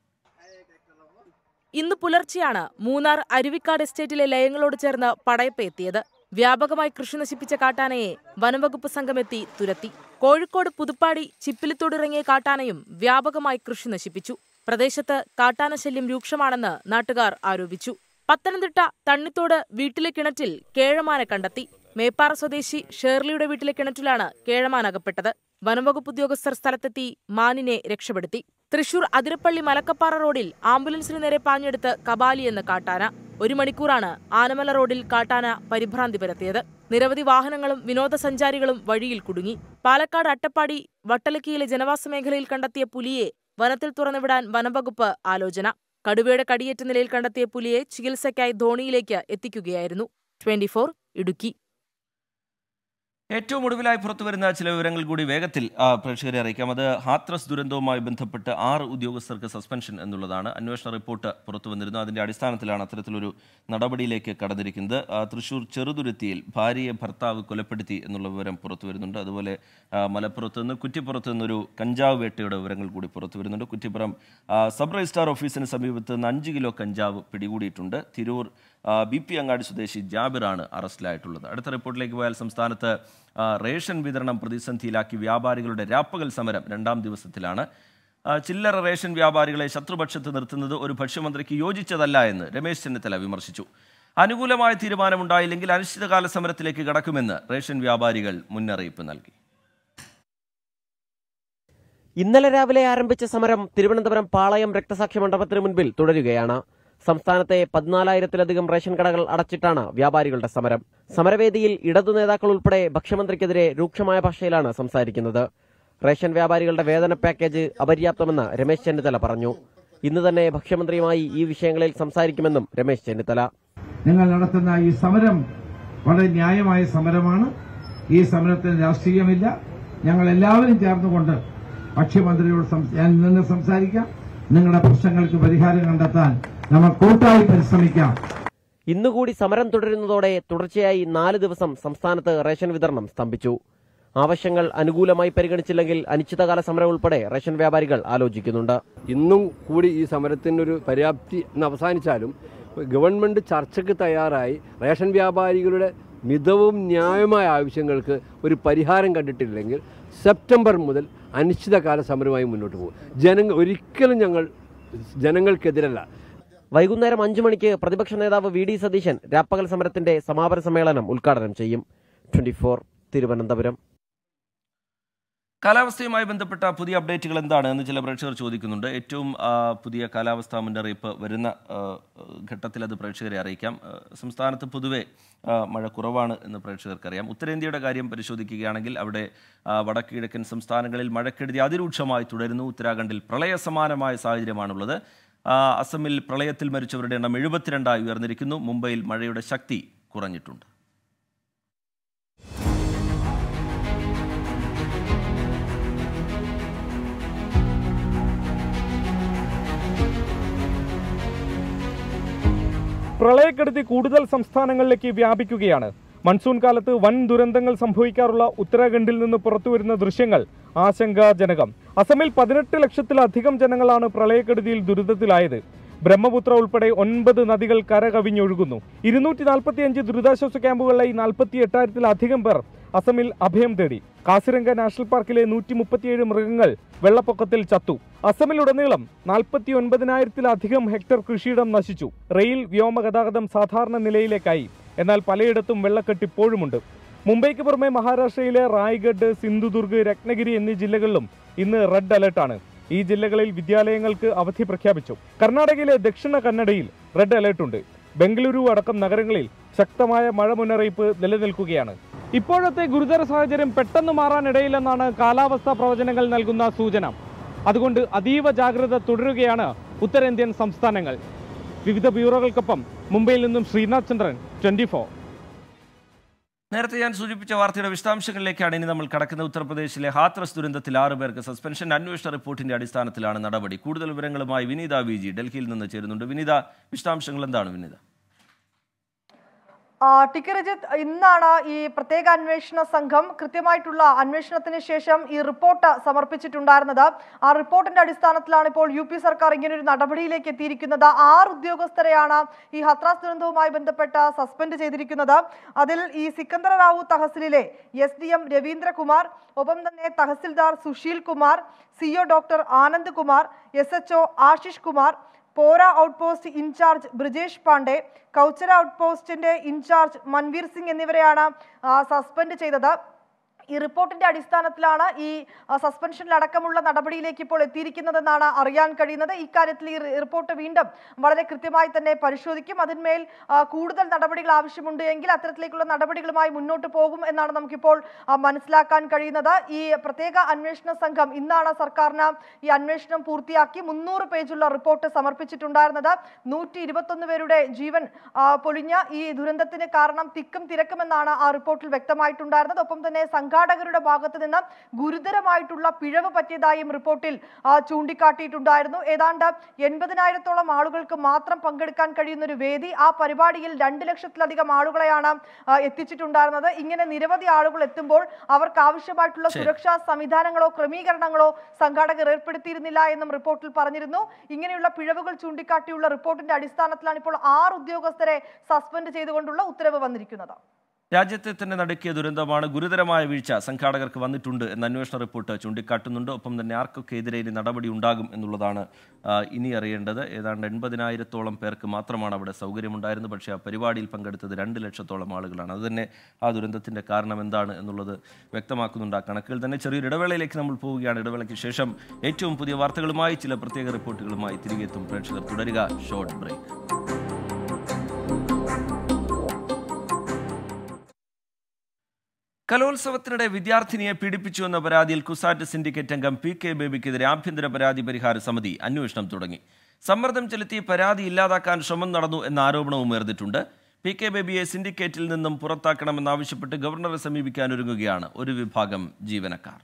ഇന്ന് പുലർച്ചെയാണ് മൂന്നാർ അരുവിക്കാട് എസ്റ്റേറ്റിലെ ലയങ്ങളോട് ചേർന്ന് പടയപ്പ എത്തിയത് വ്യാപകമായി കൃഷി നശിപ്പിച്ച കാട്ടാനയെ വനംവകുപ്പ് സംഘമെത്തി തുരത്തി കോഴിക്കോട് പുതുപ്പാടി ചിപ്പിലിത്തോടിറങ്ങിയ കാട്ടാനയും വ്യാപകമായി കൃഷി നശിപ്പിച്ചു പ്രദേശത്ത് കാട്ടാന ശല്യം രൂക്ഷമാണെന്ന് നാട്ടുകാർ ആരോപിച്ചു പത്തനംതിട്ട തണ്ണിത്തോട് വീട്ടിലെ കിണറ്റിൽ കേഴമാനെ കണ്ടെത്തി മേപ്പാറ സ്വദേശി ഷേർലിയുടെ വീട്ടിലെ കിണറ്റിലാണ് കേഴമാൻ അകപ്പെട്ടത് വനംവകുപ്പ് ഉദ്യോഗസ്ഥർ സ്ഥലത്തെത്തി മാനിനെ രക്ഷപ്പെടുത്തി തൃശൂർ അതിരപ്പള്ളി മലക്കപ്പാറ റോഡിൽ ആംബുലൻസിന് നേരെ പാഞ്ഞെടുത്ത് കബാലി എന്ന കാട്ടാന ഒരു മണിക്കൂറാണ് ആനമല റോഡിൽ കാട്ടാന പരിഭ്രാന്തി പരത്തിയത് നിരവധി വാഹനങ്ങളും വിനോദസഞ്ചാരികളും വഴിയിൽ കുടുങ്ങി പാലക്കാട് അട്ടപ്പാടി വട്ടലക്കിയിലെ ജനവാസ മേഖലയിൽ കണ്ടെത്തിയ പുലിയെ വനത്തിൽ തുറന്നുവിടാൻ വനംവകുപ്പ് ആലോചന കടുവയുടെ കടിയേറ്റ നിലയിൽ കണ്ടെത്തിയ പുലിയെ ചികിത്സയ്ക്കായി ധോണിയിലേക്ക് എത്തിക്കുകയായിരുന്നു ട്വന്റി ഇടുക്കി ഏറ്റവും ഒടുവിലായി പുറത്തുവരുന്ന ചില വിവരങ്ങൾ കൂടി വേഗത്തിൽ ആ, പ്രേക്ഷകരെ അറിയിക്കാം അത് ഹാത്രസ് ദുരന്തവുമായി ബന്ധപ്പെട്ട് ആറ് ഉദ്യോഗസ്ഥർക്ക് സസ്പെൻഷൻ എന്നുള്ളതാണ് അന്വേഷണ റിപ്പോർട്ട് പുറത്തു വന്നിരുന്നു അതിന്റെ അടിസ്ഥാനത്തിലാണ് അത്തരത്തിലൊരു നടപടിയിലേക്ക് കടന്നിരിക്കുന്നത് ആ, തൃശൂർ ചെറുതുരുത്തിയിൽ ഭാര്യയെ ഭർത്താവ് കൊലപ്പെടുത്തി എന്നുള്ള വിവരം പുറത്തു വരുന്നുണ്ട് അതുപോലെ ആ, മലപ്പുറത്ത് നിന്ന് കുറ്റിപ്പുറത്ത് നിന്നൊരു കഞ്ചാവ് വേട്ടയുടെ വിവരങ്ങൾ കൂടി പുറത്തു വരുന്നുണ്ട് കുറ്റിപ്പുറം ആ, സബ് രജിസ്ട്രാർ ഓഫീസിന് സമീപത്ത് നിന്ന് അഞ്ച് കിലോ കഞ്ചാവ് പിടികൂടിയിട്ടുണ്ട് തിരൂർ ആ, ബി പി അങ്ങാടി സ്വദേശി ജാബിറാണ് അറസ്റ്റിലായിട്ടുള്ളത് അടുത്ത റിപ്പോർട്ടിലേക്ക് പോയാൽ സംസ്ഥാനത്ത് ആ, റേഷൻ വിതരണം പ്രതിസന്ധിയിലാക്കി വ്യാപാരികളുടെ രാപ്പകൽ സമരം രണ്ടാം ദിവസത്തിലാണ് ആ, ചില്ലറ റേഷൻ വ്യാപാരികളെ ശത്രുപക്ഷത്ത് നിർത്തുന്നത് ഒരു ഭക്ഷ്യമന്ത്രിക്ക് യോജിച്ചതല്ല എന്ന് രമേശ് ചെന്നിത്തല വിമർശിച്ചു അനുകൂലമായ തീരുമാനമുണ്ടായില്ലെങ്കിൽ അനിശ്ചിതകാല സമരത്തിലേക്ക് കടക്കുമെന്ന് റേഷൻ വ്യാപാരികൾ മുന്നറിയിപ്പ് നൽകി ഇന്നലെ രാവിലെ ആരംഭിച്ച സമരം തിരുവനന്തപുരം പാളയം രക്തസാക്ഷി മണ്ഡപത്തിന് മുൻപിൽ തുടരുകയാണ് സംസ്ഥാനത്തെ പതിനാലായിരത്തിലധികം റേഷൻ കടകൾ അടച്ചിട്ടാണ് വ്യാപാരികളുടെ സമരം സമരവേദിയിൽ ഇടതു നേതാക്കൾ ഉൾപ്പെടെ ഭക്ഷ്യമന്ത്രിക്കെതിരെ രൂക്ഷമായ ഭാഷയിലാണ് സംസാരിക്കുന്നത് റേഷൻ വ്യാപാരികളുടെ വേതന പാക്കേജ് അപര്യാപ്തമെന്ന് രമേശ് ചെന്നിത്തല പറഞ്ഞു ഇന്ന് തന്നെ ഭക്ഷ്യമന്ത്രിയുമായി ഈ വിഷയങ്ങളിൽ സംസാരിക്കുമെന്നും രമേശ് ചെന്നിത്തല ഞങ്ങൾ നടത്തുന്ന ഈ സമരം വളരെ ന്യായമായ സമരമാണ് ഈ സമരത്തിന് രാഷ്ട്രീയമില്ല ഞങ്ങൾ എല്ലാവരും ചേർന്നുകൊണ്ട് ഭക്ഷ്യമന്ത്രിയോട് സംസ- ഞാൻ നിന്ന് സംസാരിക്കാം നിങ്ങളുടെ പ്രശ്നങ്ങൾക്ക് പരിഹാരം കണ്ടെത്താൻ നമ്മൾ കൂട്ടായി പരിശ്രമിക്കാം ഇന്നുകൂടി സമരം തുടരുന്നതോടെ തുടർച്ചയായി നാല് ദിവസം സംസ്ഥാനത്ത് റേഷൻ വിതരണം സ്തംഭിച്ചു ആവശ്യങ്ങൾ അനുകൂലമായി പരിഗണിച്ചില്ലെങ്കിൽ അനിശ്ചിതകാല സമരം ഉൾപ്പെടെ റേഷൻ വ്യാപാരികൾ ആലോചിക്കുന്നുണ്ട് ഇന്നും കൂടി ഈ സമരത്തിനൊരു പര്യാപ്തി എന്ന് അവസാനിച്ചാലും ഗവൺമെൻറ് ചർച്ചയ്ക്ക് തയ്യാറായി റേഷൻ വ്യാപാരികളുടെ മിതവും ന്യായമായ ആവശ്യങ്ങൾക്ക് ഒരു പരിഹാരം കണ്ടിട്ടില്ലെങ്കിൽ സെപ്റ്റംബർ മുതൽ അനിശ്ചിതകാല സമരമായി മുന്നോട്ട് പോകും ജനങ്ങൾ ഒരിക്കലും ഞങ്ങൾ ജനങ്ങൾക്കെതിരല്ല വൈകുന്നേരം അഞ്ചു മണിക്ക് പ്രതിപക്ഷ നേതാവ് വി ഡി സതീശൻ രാപ്പകൽ സമരത്തിന്റെ സമാപന സമ്മേളനം ഉദ്ഘാടനം ചെയ്യും ട്വന്റി തിരുവനന്തപുരം കാലാവസ്ഥയുമായി ബന്ധപ്പെട്ട പുതിയ അപ്ഡേറ്റുകൾ എന്താണ് എന്ന് ചില പ്രേക്ഷകർ ചോദിക്കുന്നുണ്ട് ഏറ്റവും ആ, പുതിയ കാലാവസ്ഥാ മുന്നറിയിപ്പ് വരുന്ന ആ, ഘട്ടത്തിൽ അത് പ്രേക്ഷകരെ അറിയിക്കാം ആ, സംസ്ഥാനത്ത് പൊതുവെ ആ, മഴ കുറവാണ് എന്ന് പ്രേക്ഷകർക്കറിയാം ഉത്തരേന്ത്യയുടെ കാര്യം പരിശോധിക്കുകയാണെങ്കിൽ അവിടെ ആ, വടക്ക് കിഴക്കൻ സംസ്ഥാനങ്ങളിൽ മഴക്കെടുതി അതിരൂക്ഷമായി തുടരുന്നു ഉത്തരാഖണ്ഡിൽ പ്രളയസമാനമായ സാഹചര്യമാണുള്ളത് ആ, അസമിൽ പ്രളയത്തിൽ മരിച്ചവരുടെ എണ്ണം എഴുപത്തിരണ്ടായി ഉയർന്നിരിക്കുന്നു മുംബൈയിൽ മഴയുടെ ശക്തി കുറഞ്ഞിട്ടുണ്ട് പ്രളയക്കെടുതി കൂടുതൽ സംസ്ഥാനങ്ങളിലേക്ക് വ്യാപിക്കുകയാണ് മൺസൂൺ കാലത്ത് വൻ ദുരന്തങ്ങൾ സംഭവിക്കാറുള്ള ഉത്തരാഖണ്ഡിൽ നിന്ന് പുറത്തുവരുന്ന ദൃശ്യങ്ങൾ ആശങ്കാജനകം അസമിൽ പതിനെട്ട് ലക്ഷത്തിലധികം ജനങ്ങളാണ് പ്രളയക്കെടുതിയിൽ ദുരിതത്തിലായത് ബ്രഹ്മപുത്ര ഉൾപ്പെടെ ഒൻപത് നദികൾ കരകവിഞ്ഞൊഴുകുന്നു ഇരുന്നൂറ്റി നാൽപ്പത്തിയഞ്ച് ദുരിതാശ്വാസ ക്യാമ്പുകളിലായി നാൽപ്പത്തി എട്ടായിരത്തിലധികം പേർ അസമിൽ അഭയം തേടി കാസിരംഗ നാഷണൽ പാർക്കിലെ നൂറ്റി മുപ്പത്തിയേഴ് മൃഗങ്ങൾ വെള്ളപ്പൊക്കത്തിൽ ചത്തു അസമിലുടനീളം നാൽപ്പത്തി ഒൻപതിനായിരത്തിലധികം ഹെക്ടർ കൃഷിയിടം നശിച്ചു റെയിൽ വ്യോമ ഗതാഗതം സാധാരണ നിലയിലേക്കായി എന്നാൽ പലയിടത്തും വെള്ളക്കെട്ട് ഇപ്പോഴുമുണ്ട് മുംബൈക്ക് പുറമെ മഹാരാഷ്ട്രയിലെ റായ്ഗഡ് സിന്ധുദുർഗ് രത്നഗിരി എന്നീ ജില്ലകളിലും ഇന്ന് റെഡ് അലർട്ടാണ് ഈ ജില്ലകളിൽ വിദ്യാലയങ്ങൾക്ക് അവധി പ്രഖ്യാപിച്ചു കർണാടകയിലെ ദക്ഷിണ കന്നഡയിൽ റെഡ് അലർട്ടുണ്ട് ബംഗളൂരു അടക്കം നഗരങ്ങളിൽ ശക്തമായ മഴ മുന്നറിയിപ്പ് നിലനിൽക്കുകയാണ് ഇപ്പോഴത്തെ ഗുരുതര സാഹചര്യം പെട്ടെന്ന് മാറാനിടയില്ലെന്നാണ് കാലാവസ്ഥാ പ്രവചനങ്ങൾ നൽകുന്ന സൂചന അതുകൊണ്ട് അതീവ ജാഗ്രത തുടരുകയാണ് ഉത്തരേന്ത്യൻ സംസ്ഥാനങ്ങൾ വിവിധ ബ്യൂറോകൾക്കൊപ്പം മുംബൈയിൽ നിന്നും ശ്രീനാഥ് ചന്ദ്രൻ ട്വന്റി നേരത്തെ ഞാൻ സൂചിപ്പിച്ച വാർത്തയുടെ വിശദാംശങ്ങളിലേക്കാണ് ഇനി നമ്മൾ കടക്കുന്ന ഉത്തർപ്രദേശിലെ ഹാത്രസ് ദുരന്തത്തിൽ ആറു പേർക്ക് സസ്പെൻഷൻ അന്വേഷണ റിപ്പോർട്ടിന്റെ അടിസ്ഥാനത്തിലാണ് നടപടി കൂടുതൽ വിവരങ്ങളുമായി വിനീത വി ജി ഡൽഹിയിൽ നിന്ന് ചേരുന്നുണ്ട് വിനീത വിശദാംശങ്ങൾ എന്താണ് വിനീത ആ, ടിക്കി രജിത്ത് ഇന്നാണ് ഈ പ്രത്യേക അന്വേഷണ സംഘം കൃത്യമായിട്ടുള്ള അന്വേഷണത്തിന് ശേഷം ഈ റിപ്പോർട്ട് സമർപ്പിച്ചിട്ടുണ്ടായിരുന്നത് ആ റിപ്പോർട്ടിന്റെ അടിസ്ഥാനത്തിലാണ് ഇപ്പോൾ യു പി സർക്കാർ ഇങ്ങനെ ഒരു നടപടിയിലേക്ക് എത്തിയിരിക്കുന്നത് ആറ് ഉദ്യോഗസ്ഥരെയാണ് ഈ ഹത്രാസ് ദുരന്തവുമായി ബന്ധപ്പെട്ട് സസ്പെൻഡ് ചെയ്തിരിക്കുന്നത് അതിൽ ഈ സിക്കന്ദർ റാവു തഹസിലിലെ എസ് ഡി എം രവീന്ദ്രകുമാർ ഒപ്പം തന്നെ tahsildar Susheel Kumar CO doctor Anand Kumar S H Ashish Kumar Pora outpost incharge Brijesh Pandey Kauchara ഔട്ട്പോസ്റ്റിന്റെ ഇൻചാർജ് മൻവീർ സിംഗ് എന്നിവരെയാണ് ആ, സസ്പെൻഡ് ചെയ്തത് ഈ റിപ്പോർട്ടിന്റെ അടിസ്ഥാനത്തിലാണ് ഈ ആ, സസ്പെൻഷനിലടക്കമുള്ള നടപടിയിലേക്ക് ഇപ്പോൾ എത്തിയിരിക്കുന്നതെന്നാണ് അറിയാൻ കഴിയുന്നത് ഇക്കാര്യത്തിൽ ഈ റി- റിപ്പോർട്ട് വീണ്ടും വളരെ കൃത്യമായി തന്നെ പരിശോധിക്കും അതിന്മേൽ ആ, കൂടുതൽ നടപടികൾ ആവശ്യമുണ്ട് എങ്കിൽ അത്തരത്തിലേക്കുള്ള നടപടികളുമായി മുന്നോട്ട് പോകും എന്നാണ് നമുക്കിപ്പോൾ ആ, മനസ്സിലാക്കാൻ കഴിയുന്നത് ഈ പ്രത്യേക അന്വേഷണ സംഘം ഇന്നാണ് സർക്കാരിന് ഈ അന്വേഷണം പൂർത്തിയാക്കി മുന്നൂറ് പേജുള്ള റിപ്പോർട്ട് സമർപ്പിച്ചിട്ടുണ്ടായിരുന്നത് നൂറ്റി ഇരുപത്തൊന്ന് പേരുടെ ജീവൻ ആ, പൊലിഞ്ഞ ഈ ദുരന്തത്തിന് കാരണം തിക്കും തിരക്കുമെന്നാണ് ആ റിപ്പോർട്ടിൽ വ്യക്തമായിട്ടുണ്ടായിരുന്നത് ഒപ്പം തന്നെ സംഘാടകരുടെ ഭാഗത്ത് നിന്ന് ഗുരുതരമായിട്ടുള്ള പിഴവ് പറ്റിയതായും റിപ്പോർട്ടിൽ ആ, ചൂണ്ടിക്കാട്ടിയിട്ടുണ്ടായിരുന്നു ഏതാണ്ട് എൺപതിനായിരത്തോളം ആളുകൾക്ക് മാത്രം പങ്കെടുക്കാൻ കഴിയുന്ന ഒരു വേദി ആ പരിപാടിയിൽ രണ്ട് ലക്ഷത്തിലധികം ആളുകളെയാണ് ആ, എത്തിച്ചിട്ടുണ്ടായിരുന്നത് ഇങ്ങനെ നിരവധി ആളുകൾ എത്തുമ്പോൾ അവർക്ക് ആവശ്യമായിട്ടുള്ള ശരി. സുരക്ഷാ സംവിധാനങ്ങളോ ക്രമീകരണങ്ങളോ സംഘാടകർ ഏർപ്പെടുത്തിയിരുന്നില്ല എന്നും റിപ്പോർട്ടിൽ പറഞ്ഞിരുന്നു ഇങ്ങനെയുള്ള പിഴവുകൾ ചൂണ്ടിക്കാട്ടിയുള്ള റിപ്പോർട്ടിന്റെ അടിസ്ഥാനത്തിലാണ് ഇപ്പോൾ ആറ് ഉദ്യോഗസ്ഥരെ സസ്പെൻഡ് ചെയ്തുകൊണ്ടുള്ള ഉത്തരവ് വന്നിരിക്കുന്നത് രാജ്യത്തെ തന്നെ നടുക്കിയ ദുരന്തമാണ് ഗുരുതരമായ വീഴ്ച സംഘാടകർക്ക് വന്നിട്ടുണ്ട് എന്ന അന്വേഷണ റിപ്പോർട്ട് ചൂണ്ടിക്കാട്ടുന്നുണ്ട് ഒപ്പം തന്നെ ആർക്കൊക്കെ എതിരെ ഇനി നടപടി ഉണ്ടാകും എന്നുള്ളതാണ് ആ, ഇനി അറിയേണ്ടത് ഏതാണ്ട് എൺപതിനായിരത്തോളം പേർക്ക് മാത്രമാണ് അവിടെ സൗകര്യമുണ്ടായിരുന്നത് പക്ഷേ ആ പരിപാടിയിൽ പങ്കെടുത്തത് രണ്ട് ലക്ഷത്തോളം ആളുകളാണ് അതുതന്നെ ആ ദുരന്തത്തിന്റെ കാരണം എന്താണ് എന്നുള്ളത് വ്യക്തമാക്കുന്നുണ്ട് ആ കണക്കുകൾ തന്നെ ചെറിയൊരു ഇടവേളയിലേക്ക് നമ്മൾ പോവുകയാണ് ഇടവേളയ്ക്ക് ശേഷം ഏറ്റവും പുതിയ വാർത്തകളുമായി ചില പ്രത്യേക റിപ്പോർട്ടുകളുമായി തിരികെ എത്തും പ്രേക്ഷകർ തുടരുക ഷോർട്ട് ബ്രേക്ക് കലോത്സവത്തിനിടെ വിദ്യാർത്ഥിനിയെ പീഡിപ്പിച്ചു എന്ന പരാതിയിൽ കുസാറ്റ് സിൻഡിക്കേറ്റ് അംഗം പി കെ ബേബിക്കെതിരെ ആഭ്യന്തര പരാതി പരിഹാര സമിതി അന്വേഷണം തുടങ്ങി സമ്മർദ്ദം ചെലുത്തി പരാതി ഇല്ലാതാക്കാൻ ശ്രമം നടന്നു എന്ന ആരോപണവും ഉയർന്നിട്ടുണ്ട് പി കെ ബേബിയെ സിൻഡിക്കേറ്റിൽ നിന്നും പുറത്താക്കണമെന്നാവശ്യപ്പെട്ട് ഗവർണറെ സമീപിക്കാനൊരുങ്ങുകയാണ് ഒരു വിഭാഗം ജീവനക്കാർ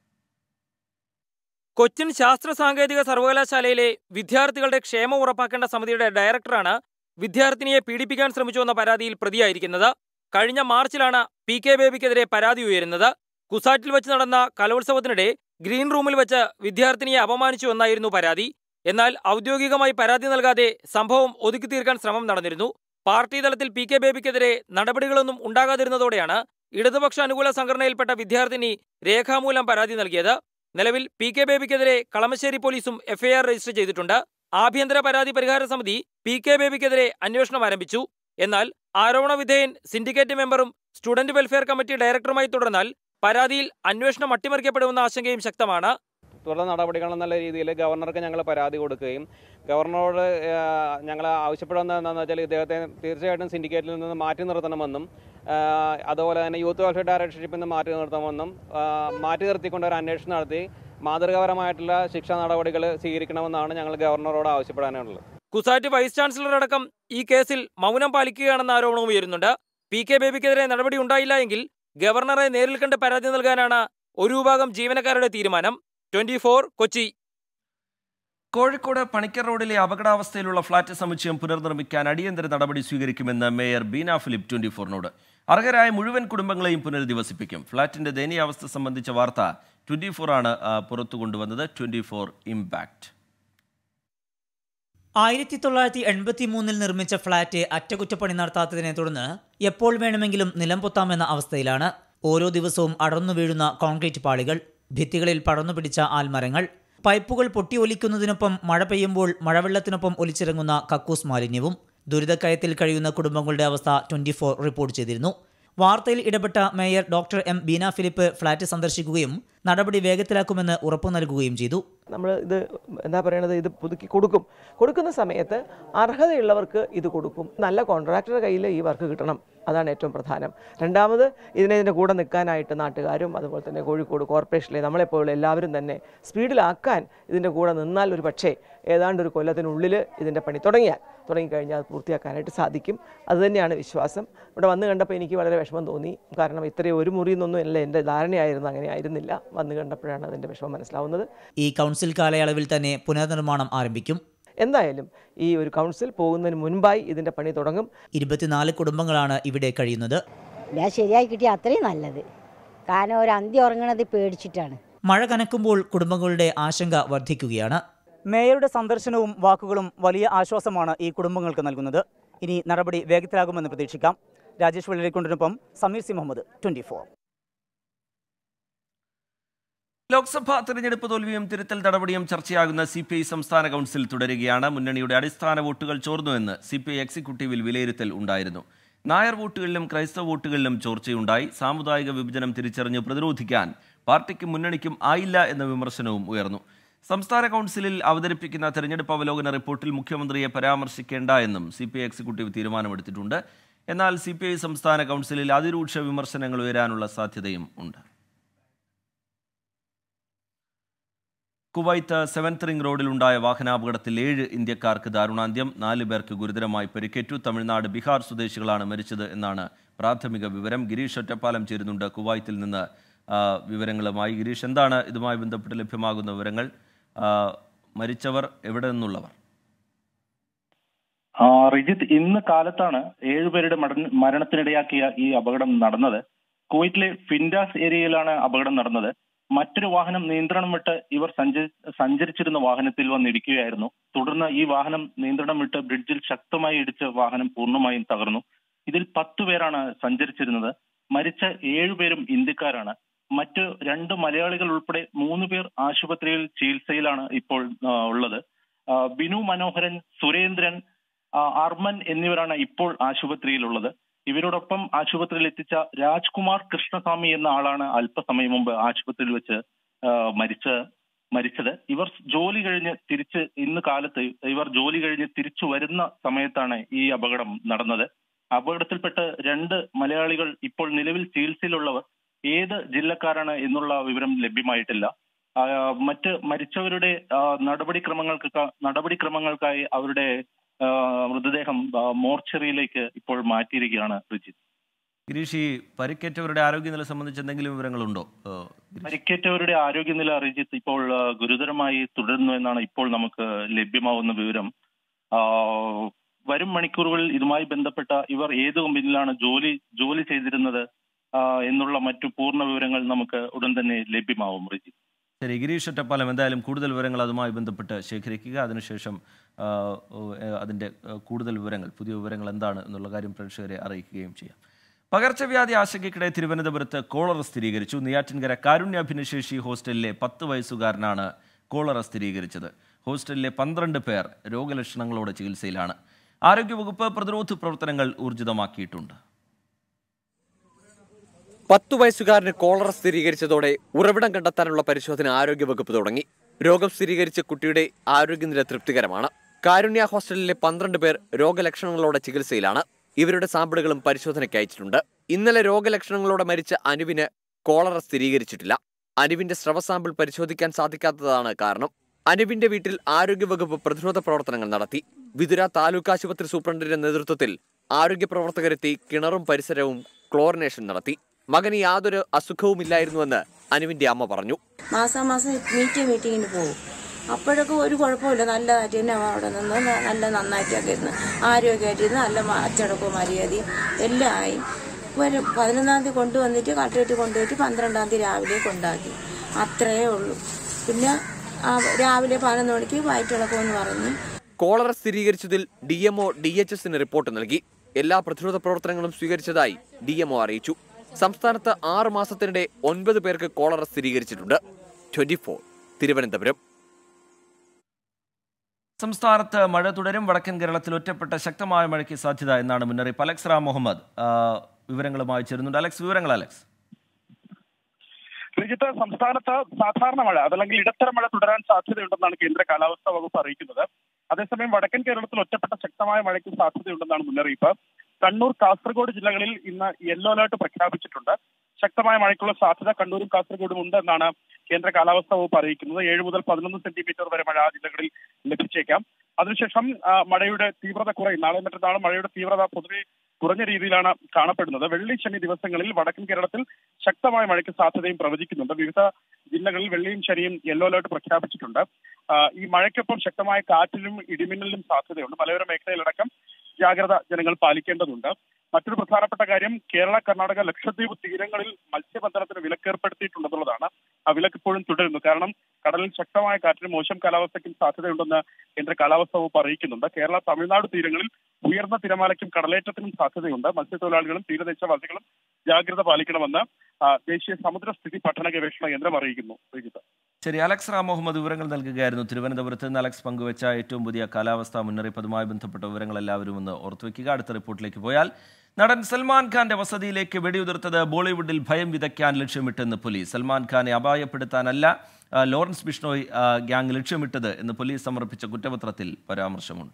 കൊച്ചിൻ ശാസ്ത്ര സാങ്കേതിക സർവകലാശാലയിലെ വിദ്യാർത്ഥികളുടെ ക്ഷേമം ഉറപ്പാക്കേണ്ട സമിതിയുടെ ഡയറക്ടറാണ് വിദ്യാർത്ഥിനിയെ പീഡിപ്പിക്കാൻ ശ്രമിച്ചുവെന്ന പരാതിയിൽ പ്രതിയായിരിക്കുന്നത് കഴിഞ്ഞ മാർച്ചിലാണ് പി കെ ബേബിക്കെതിരെ പരാതി ഉയരുന്നത് കുസാറ്റിൽ വെച്ച് നടന്ന കലോത്സവത്തിനിടെ ഗ്രീൻ റൂമിൽ വെച്ച് വിദ്യാർത്ഥിനിയെ അപമാനിച്ചു എന്നായിരുന്നു പരാതി എന്നാൽ ഔദ്യോഗികമായി പരാതി നൽകാതെ സംഭവം ഒതുക്കി തീർക്കാൻ ശ്രമം നടന്നിരുന്നു പാർട്ടി തലത്തിൽ പി കെ ബേബിക്കെതിരെ നടപടികളൊന്നും ഉണ്ടാകാതിരുന്നതോടെയാണ് ഇടതുപക്ഷ അനുകൂല സംഘടനയിൽപ്പെട്ട വിദ്യാർത്ഥിനി രേഖാമൂലം പരാതി നൽകിയത് നിലവിൽ പി കെ ബേബിക്കെതിരെ കളമശ്ശേരി പോലീസും എഫ്ഐആർ രജിസ്റ്റർ ചെയ്തിട്ടുണ്ട് ആഭ്യന്തര പരാതി പരിഹാര സമിതി പി കെ ബേബിക്കെതിരെ അന്വേഷണം ആരംഭിച്ചു എന്നാൽ ആരോപണ വിധേയൻ സിൻഡിക്കേറ്റ് മെമ്പറും സ്റ്റുഡന്റ് വെൽഫെയർ കമ്മിറ്റി ഡയറക്ടറുമായി തുടർന്നാൽ പരാതിയിൽ അന്വേഷണം അട്ടിമറിക്കപ്പെടുമെന്ന ആശങ്കയും ശക്തമാണ് തുടർ നടപടികൾ എന്നുള്ള രീതിയിൽ ഗവർണർക്ക് ഞങ്ങൾ പരാതി കൊടുക്കുകയും ഗവർണറോട് ഞങ്ങൾ ആവശ്യപ്പെടുന്നത് എന്താണെന്ന് വെച്ചാൽ ഇദ്ദേഹത്തെ തീർച്ചയായിട്ടും സിൻഡിക്കേറ്റിൽ നിന്ന് മാറ്റി നിർത്തണമെന്നും ആ, അതുപോലെ തന്നെ യൂത്ത് വെൽഫെയർ ഡയറക്ടർഷിപ്പിൽ നിന്ന് മാറ്റി നിർത്തണമെന്നും ആ, മാറ്റി നിർത്തിക്കൊണ്ട് ഒരു അന്വേഷണം നടത്തി മാതൃകാപരമായിട്ടുള്ള ശിക്ഷാ നടപടികൾ സ്വീകരിക്കണമെന്നാണ് ഞങ്ങൾ ഗവർണറോട് ആവശ്യപ്പെടാനുള്ളത് കുസാറ്റ് വൈസ് ചാൻസലർ അടക്കം ഈ കേസിൽ മൗനം പാലിക്കുകയാണെന്ന ആരോപണവും ഉയരുന്നുണ്ട് പി കെ ബേബിക്കെതിരെ നടപടി ഉണ്ടായില്ല എങ്കിൽ ഗവർണറെ നേരിൽ കണ്ട് പരാതി നൽകാനാണ് ഒരു വിഭാഗം ജീവനക്കാരുടെ തീരുമാനം ട്വന്റി കൊച്ചി കോഴിക്കോട് പണിക്കർ റോഡിലെ അപകടാവസ്ഥയിലുള്ള ഫ്ളാറ്റ് സമുച്ചയം പുനർനിർമ്മിക്കാൻ അടിയന്തര നടപടി സ്വീകരിക്കുമെന്ന് മേയർ ബീന ഫിലിപ്പ് ട്വന്റി ഫോറിനോട് അർഹരായ മുഴുവൻ കുടുംബങ്ങളെയും പുനരധിവസിപ്പിക്കും ഫ്ളാറ്റിന്റെ ദയനീയാവസ്ഥ സംബന്ധിച്ച വാർത്ത ട്വന്റി ഫോർ ആണ് ആ, പുറത്തു കൊണ്ടുവന്നത് ട്വന്റി ഫോർ ഇമ്പാക്ട് ആയിരത്തി തൊള്ളായിരത്തി എൺപത്തി മൂന്നിൽ നിർമ്മിച്ച ഫ്ളാറ്റ് അറ്റകുറ്റപ്പണി നടത്താത്തതിനെ തുടർന്ന് എപ്പോൾ വേണമെങ്കിലും നിലം പൊത്താമെന്ന അവസ്ഥയിലാണ് ഓരോ ദിവസവും അടർന്നു വീഴുന്ന കോൺക്രീറ്റ് പാളികൾ ഭിത്തികളിൽ പടർന്നു പിടിച്ച ആൽമരങ്ങൾ പൈപ്പുകൾ പൊട്ടിയൊലിക്കുന്നതിനൊപ്പം മഴ പെയ്യുമ്പോൾ മഴവെള്ളത്തിനൊപ്പം ഒലിച്ചിറങ്ങുന്ന കക്കൂസ് മാലിന്യവും ദുരിതക്കയത്തിൽ കഴിയുന്ന കുടുംബങ്ങളുടെ അവസ്ഥ ട്വന്റി റിപ്പോർട്ട് ചെയ്തിരുന്നു വാർത്തയിൽ ഇടപെട്ട mayor doctor M Beena Philip flat സന്ദർശിക്കുകയും നടപടി വേഗത്തിലാക്കുമെന്ന് ഉറപ്പു നൽകുകയും ചെയ്തു നമ്മൾ ഇത് എന്താ പറയണത് ഇത് പുതുക്കി കൊടുക്കും കൊടുക്കുന്ന സമയത്ത് അർഹതയുള്ളവർക്ക് ഇത് കൊടുക്കും നല്ല കോൺട്രാക്ടറുടെ കയ്യിൽ ഈ വർക്ക് കിട്ടണം അതാണ് ഏറ്റവും പ്രധാനം രണ്ടാമത് ഇതിനെ ഇതിൻ്റെ കൂടെ നിൽക്കാനായിട്ട് നാട്ടുകാരും അതുപോലെ തന്നെ കോഴിക്കോട് കോർപ്പറേഷനിലെ നമ്മളെപ്പോലുള്ള എല്ലാവരും തന്നെ സ്പീഡിലാക്കാൻ ഇതിൻ്റെ കൂടെ നിന്നാൽ ഒരു പക്ഷേ ഏതാണ്ട് ഒരു കൊല്ലത്തിനുള്ളിൽ ഇതിൻ്റെ പണി തുടങ്ങിയാൽ തുടങ്ങിക്കഴിഞ്ഞാൽ അത് പൂർത്തിയാക്കാനായിട്ട് സാധിക്കും അതുതന്നെയാണ് വിശ്വാസം ഇവിടെ വന്ന് കണ്ടപ്പോൾ എനിക്ക് വളരെ വിഷമം തോന്നി കാരണം ഇത്രയും ഒരു മുറി എന്നൊന്നും അല്ല എൻ്റെ ധാരണയായിരുന്നു അങ്ങനെ ആയിരുന്നില്ല വന്ന് കണ്ടപ്പോഴാണ് അതിൻ്റെ വിഷമം മനസ്സിലാവുന്നത് ഈ കൗൺസിൽ കാലയളവിൽ തന്നെ പുനർനിർമ്മാണം ആരംഭിക്കും എന്തായാലും ഈ ഒരു കൗൺസിൽ പോകുന്നതിന് മുൻപായി ഇതിൻ്റെ പണി തുടങ്ങും ഇരുപത്തിനാല് കുടുംബങ്ങളാണ് ഇവിടെ കഴിയുന്നത് ഞാൻ ശരിയായി കിട്ടിയ അത്രയും നല്ലത് കാരണം ഒരു അന്തി ഉറങ്ങണത് പേടിച്ചിട്ടാണ് മഴ കനക്കുമ്പോൾ കുടുംബങ്ങളുടെ ആശങ്ക വർദ്ധിക്കുകയാണ് മേയറുടെ സന്ദർശനവും വാക്കുകളും വലിയ ആശ്വാസമാണ് ഈ കുടുംബങ്ങൾക്ക് നൽകുന്നത് ഇനി നടപടി വേഗത്തിലാകുമെന്ന് പ്രതീക്ഷിക്കാം രാജേഷ് വെള്ളരിക്കൊണ്ടിനൊപ്പം Sameer C Muhammad twenty four Lok Sabha തെരഞ്ഞെടുപ്പ് തോൽവിയും തിരുത്തൽ നടപടിയും ചർച്ചയാകുന്ന സി പി ഐ സംസ്ഥാന കൗൺസിൽ തുടരുകയാണ് മുന്നണിയുടെ അടിസ്ഥാന വോട്ടുകൾ ചോർന്നുവെന്ന് സി പി ഐ എക്സിക്യൂട്ടീവിൽ വിലയിരുത്തൽ ഉണ്ടായിരുന്നു നായർ വോട്ടുകളിലും ക്രൈസ്തവ വോട്ടുകളിലും ചോർച്ചയുണ്ടായി സാമുദായിക വിഭജനം തിരിച്ചറിഞ്ഞ് പ്രതിരോധിക്കാൻ പാർട്ടിക്കും മുന്നണിക്കും ആയില്ല എന്ന വിമർശനവും ഉയർന്നു സംസ്ഥാന കൗൺസിലിൽ അവതരിപ്പിക്കുന്ന തെരഞ്ഞെടുപ്പ് അവലോകന റിപ്പോർട്ടിൽ മുഖ്യമന്ത്രിയെ പരാമർശിക്കേണ്ട എന്നും സി പി ഐ എക്സിക്യൂട്ടീവ് തീരുമാനമെടുത്തിട്ടുണ്ട് എന്നാൽ സി പി ഐ സംസ്ഥാന കൗൺസിലിൽ അതിരൂക്ഷ വിമർശനങ്ങൾ ഉയരാനുള്ള സാധ്യതയും ഉണ്ട് കുവൈത്ത് സെവൻത് റിംഗ് റോഡിലുണ്ടായ വാഹനാപകടത്തിൽ ഏഴ് ഇന്ത്യക്കാർക്ക് ദാരുണാന്ത്യം നാല് പേർക്ക് ഗുരുതരമായി പരിക്കേറ്റു തമിഴ്നാട് ബീഹാർ സ്വദേശികളാണ് മരിച്ചത് എന്നാണ് പ്രാഥമിക വിവരം ഗിരീഷ് ഒറ്റപ്പാലം ചേരുന്നുണ്ട് കുവൈത്തിൽ നിന്ന് ആ, വിവരങ്ങളുമായി ഗിരീഷ് എന്താണ് ഇതുമായി ബന്ധപ്പെട്ട് ലഭ്യമാകുന്ന വിവരങ്ങൾ ആ, മരിച്ചവർ എവിടെ നിന്നുള്ളവർ ആ, റിജിത്ത് ഇന്ന് കാലത്താണ് ഏഴുപേരുടെ മട- മരണത്തിനിടയാക്കിയ ഈ അപകടം നടന്നത് കുവൈറ്റിലെ ഫിൻഡാസ് ഏരിയയിലാണ് അപകടം നടന്നത് മറ്റൊരു വാഹനം നിയന്ത്രണം വിട്ട് ഇവർ സഞ്ചരി സഞ്ചരിച്ചിരുന്ന വാഹനത്തിൽ വന്നിടിക്കുകയായിരുന്നു തുടർന്ന് ഈ വാഹനം നിയന്ത്രണം വിട്ട് ബ്രിഡ്ജിൽ ശക്തമായി ഇടിച്ച് വാഹനം പൂർണ്ണമായും തകർന്നു ഇതിൽ പത്തു പേരാണ് സഞ്ചരിച്ചിരുന്നത് മരിച്ച ഏഴുപേരും ഇന്ത്യക്കാരാണ് മറ്റ് രണ്ട് മലയാളികൾ ഉൾപ്പെടെ മൂന്ന് പേർ ആശുപത്രിയിൽ ചികിത്സയിലാണ് ഇപ്പോൾ ആ, ഉള്ളത് ആ, ബിനു മനോഹരൻ സുരേന്ദ്രൻ ആ, അർമൻ എന്നിവരാണ് ഇപ്പോൾ ആശുപത്രിയിലുള്ളത് ഇവരോടൊപ്പം ആശുപത്രിയിൽ എത്തിച്ച രാജ്കുമാർ കൃഷ്ണസ്വാമി എന്ന ആളാണ് അല്പസമയം മുമ്പ് ആശുപത്രിയിൽ വെച്ച് ആ, മരിച്ച മരിച്ചത് ഇവർ ജോലി കഴിഞ്ഞ് തിരിച്ച് ഇന്ന് കാലത്ത് ഇവർ ജോലി കഴിഞ്ഞ് തിരിച്ചു വരുന്ന സമയത്താണ് ഈ അപകടം നടന്നത് അപകടത്തിൽപ്പെട്ട് രണ്ട് മലയാളികൾ ഇപ്പോൾ നിലവിൽ ചികിത്സയിലുള്ളവർ ഏത് ജില്ലക്കാരാണ് എന്നുള്ള വിവരം ലഭ്യമായിട്ടില്ല ആ, മറ്റ് മരിച്ചവരുടെ ആ, നടപടിക്രമങ്ങൾക്ക് നടപടിക്രമങ്ങൾക്കായി അവരുടെ ആ, മൃതദേഹം ആ, മോർച്ചറിയിലേക്ക് ഇപ്പോൾ മാറ്റിയിരിക്കുകയാണ് റിജിത്ത് ഗിരീഷ് ഈ പരിക്കേറ്റവരുടെ ആരോഗ്യനില സംബന്ധിച്ച് എന്തെങ്കിലും വിവരങ്ങളുണ്ടോ ആ, പരിക്കേറ്റവരുടെ ആരോഗ്യനില റിജിത്ത് ഇപ്പോൾ ആ, ഗുരുതരമായി തുടരുന്നു എന്നാണ് ഇപ്പോൾ നമുക്ക് ലഭ്യമാവുന്ന വിവരം ആ, വരും മണിക്കൂറുകളിൽ ഇതുമായി ബന്ധപ്പെട്ട ഇവർ ഏത് കമ്പനിയിലാണ് ജോലി ജോലി ചെയ്തിരുന്നത് ആ, എന്നുള്ള മറ്റു പൂർണ്ണ വിവരങ്ങൾ നമുക്ക് ഉടൻ തന്നെ ലഭ്യമാവും റിജിത്ത് ശരി ഗിരീഷ് ഒറ്റപ്പാലം എന്തായാലും കൂടുതൽ വിവരങ്ങൾ അതുമായി ബന്ധപ്പെട്ട് ശേഖരിക്കുക അതിനുശേഷം ആ, ഓ, ഏ, അതിൻ്റെ ആ, കൂടുതൽ വിവരങ്ങൾ പുതിയ വിവരങ്ങൾ എന്താണ് എന്നുള്ള കാര്യം പ്രേക്ഷകരെ അറിയിക്കുകയും ചെയ്യാം പകർച്ചവ്യാധി ആശങ്കയ്ക്കിടെ തിരുവനന്തപുരത്ത് കോളറ സ്ഥിരീകരിച്ചു നെയ്യാറ്റിൻകര കാരുണ്യ ഭിന്നശേഷി ഹോസ്റ്റലിലെ പത്ത് വയസ്സുകാരനാണ് കോളറ സ്ഥിരീകരിച്ചത് ഹോസ്റ്റലിലെ പന്ത്രണ്ട് പേർ രോഗലക്ഷണങ്ങളോടെ ചികിത്സയിലാണ് ആരോഗ്യവകുപ്പ് പ്രതിരോധ പ്രവർത്തനങ്ങൾ ഊർജിതമാക്കിയിട്ടുണ്ട് പത്തു വയസ്സുകാരന് കോളറ സ്ഥിരീകരിച്ചതോടെ ഉറവിടം കണ്ടെത്താനുള്ള പരിശോധന ആരോഗ്യവകുപ്പ് തുടങ്ങി രോഗം സ്ഥിരീകരിച്ച കുട്ടിയുടെ ആരോഗ്യനില തൃപ്തികരമാണ് കാരുണ്യ ഹോസ്റ്റലിലെ പന്ത്രണ്ട് പേർ രോഗലക്ഷണങ്ങളോടെ ചികിത്സയിലാണ് ഇവരുടെ സാമ്പിളുകളും പരിശോധനയ്ക്ക് അയച്ചിട്ടുണ്ട് ഇന്നലെ രോഗലക്ഷണങ്ങളോടെ മരിച്ച അനുവിന് കോളറ സ്ഥിരീകരിച്ചിട്ടില്ല അനുവിന്റെ സ്രവ സാമ്പിൾ പരിശോധിക്കാൻ സാധിക്കാത്തതാണ് കാരണം അനുവിന്റെ വീട്ടിൽ ആരോഗ്യവകുപ്പ് പ്രതിരോധ പ്രവർത്തനങ്ങൾ നടത്തി വിതുര താലൂക്ക് ആശുപത്രി സൂപ്രണ്ടിന്റെ നേതൃത്വത്തിൽ ആരോഗ്യ പ്രവർത്തകരെത്തി കിണറും പരിസരവും ക്ലോറിനേഷൻ നടത്തി മകന് യാതൊരു അസുഖവുമില്ലായിരുന്നുവെന്ന് അനുവിന്റെ അമ്മ പറഞ്ഞു മാസാമാസം മീറ്റിംഗ് മീറ്റിങ്ങിന് പോകും അപ്പോഴൊക്കെ ഒരു കുഴപ്പമില്ല നല്ലതായിട്ട് തന്നെ അവിടെ നിന്ന് ന- നല്ല നന്നായിട്ടൊക്കെ ഇരുന്ന് ആരോഗ്യമായിട്ടിരുന്ന് നല്ല മ- അച്ചടക്കവും മര്യാദയും എല്ലാം ആയി ഒരു പതിനൊന്നാം തീയതി കൊണ്ടുവന്നിട്ട് കട്ടയിട്ട് കൊണ്ടുപോയിട്ട് പന്ത്രണ്ടാം തീയതി രാവിലെ കൊണ്ടാക്കി അത്രയേ ഉള്ളൂ പിന്നെ ആ രാവിലെ പതിനൊന്ന് മണിക്ക് വയറ്റിളക്കമെന്ന് പറഞ്ഞ് കോളറ സ്ഥിരീകരിച്ചതിൽ ഡി എംഒ ഡി എച്ച് എസിന് റിപ്പോർട്ട് നൽകി എല്ലാ പ്രതിരോധ പ്രവർത്തനങ്ങളും സ്വീകരിച്ചതായി ഡി എംഒ അറിയിച്ചു സംസ്ഥാനത്ത് ആറ് മാസത്തിനിടെ ഒൻപത് പേർക്ക് കോളറ സ്ഥിരീകരിച്ചിട്ടുണ്ട് ട്വന്റി ഫോർ തിരുവനന്തപുരം സംസ്ഥാനത്ത് മഴ തുടരും വടക്കൻ കേരളത്തിൽ ഒറ്റപ്പെട്ട ശക്തമായ മഴയ്ക്ക് സാധ്യത എന്നാണ് മുന്നറിയിപ്പ് അലക്സ് റാം മുഹമ്മദ് ആ, വിവരങ്ങളുമായി ചേരുന്നുണ്ട് അലക്സ് വിവരങ്ങൾ അലക്സ് ശ്രീജിത്ത് സംസ്ഥാനത്ത് സാധാരണ മഴ അതല്ലെങ്കിൽ ഇടത്തരം മഴ തുടരാൻ സാധ്യതയുണ്ടെന്നാണ് കേന്ദ്ര കാലാവസ്ഥാ വകുപ്പ് അറിയിക്കുന്നത് അതേസമയം വടക്കൻ കേരളത്തിൽ ഒറ്റപ്പെട്ട ശക്തമായ മഴയ്ക്ക് സാധ്യതയുണ്ടെന്നാണ് മുന്നറിയിപ്പ് കണ്ണൂർ കാസർഗോഡ് ജില്ലകളിൽ ഇന്ന് യെല്ലോ അലർട്ട് പ്രഖ്യാപിച്ചിട്ടുണ്ട് ശക്തമായ മഴയ്ക്കുള്ള സാധ്യത കണ്ണൂരും കാസർഗോഡും ഉണ്ട് എന്നാണ് കേന്ദ്ര കാലാവസ്ഥാ വകുപ്പ് അറിയിക്കുന്നത് ഏഴ് മുതൽ പതിനൊന്ന് സെന്റിമീറ്റർ വരെ മഴ ആ ജില്ലകളിൽ ലഭിച്ചേക്കാം അതിനുശേഷം ആ, മഴയുടെ തീവ്രത കുറയും നാളെ മറ്റന്നാളും മഴയുടെ തീവ്രത പൊതുവെ കുറഞ്ഞ രീതിയിലാണ് കാണപ്പെടുന്നത് വെള്ളി ശനി ദിവസങ്ങളിൽ വടക്കൻ കേരളത്തിൽ ശക്തമായ മഴയ്ക്ക് സാധ്യതയും പ്രവചിക്കുന്നുണ്ട് വിവിധ ജില്ലകളിൽ വെള്ളിയും ശനിയും യെല്ലോ അലർട്ട് പ്രഖ്യാപിച്ചിട്ടുണ്ട് ആ, ഈ മഴയ്ക്കൊപ്പം ശക്തമായ കാറ്റിലും ഇടിമിന്നലിനും സാധ്യതയുണ്ട് മലയോര മേഖലയിലടക്കം ജാഗ്രത ജനങ്ങൾ പാലിക്കേണ്ടതുണ്ട് മറ്റൊരു പ്രധാനപ്പെട്ട കാര്യം കേരള കർണാടക ലക്ഷദ്വീപ് തീരങ്ങളിൽ മത്സ്യബന്ധനത്തിന് വിലക്കേർപ്പെടുത്തിയിട്ടുണ്ടെന്നുള്ളതാണ് ആ വിലക്ക് ഇപ്പോഴും തുടരുന്നു കാരണം കടലിൽ ശക്തമായ കാറ്റിനും മോശം കാലാവസ്ഥയ്ക്കും സാധ്യതയുണ്ടെന്ന് കേന്ദ്ര കാലാവസ്ഥാ വകുപ്പ് അറിയിക്കുന്നുണ്ട് കേരള തമിഴ്നാട് തീരങ്ങളിൽ ഉയർന്ന തിരമാലയ്ക്കും കടലേറ്റത്തിനും സാധ്യതയുണ്ട് മത്സ്യത്തൊഴിലാളികളും തീരദേശവാസികളും ജാഗ്രത പാലിക്കണമെന്ന് ആ, ദേശീയ സമുദ്രസ്ഥിതി പഠന ഗവേഷണ കേന്ദ്രം അറിയിക്കുന്നു ശ്രീജിത്ത് ശരി അലക്സ് റാം മുഹമ്മദ് വിവരങ്ങൾ നൽകുകയായിരുന്നു തിരുവനന്തപുരത്ത് നിന്ന് അലക്സ് പങ്കുവച്ച ഏറ്റവും പുതിയ കാലാവസ്ഥാ മുന്നറിയിപ്പ് അതുമായി ബന്ധപ്പെട്ട വിവരങ്ങൾ എല്ലാവരും ഒന്ന് ഓർത്തുവെക്കുക അടുത്ത റിപ്പോർട്ടിലേക്ക് പോയാൽ നടൻ സൽമാൻ ഖാന്റെ വസതിയിലേക്ക് വെടിയുതിർത്തത് ബോളിവുഡിൽ ഭയം വിതയ്ക്കാൻ ലക്ഷ്യമിട്ടെന്ന് പോലീസ് സൽമാൻ ഖാനെ അപായപ്പെടുത്താനല്ല ആ, ലോറൻസ് ബിഷ്ണോയ് ആ, ഗ്യാങ് ലക്ഷ്യമിട്ടത് എന്ന് പോലീസ് സമർപ്പിച്ച കുറ്റപത്രത്തിൽ പരാമർശമുണ്ട്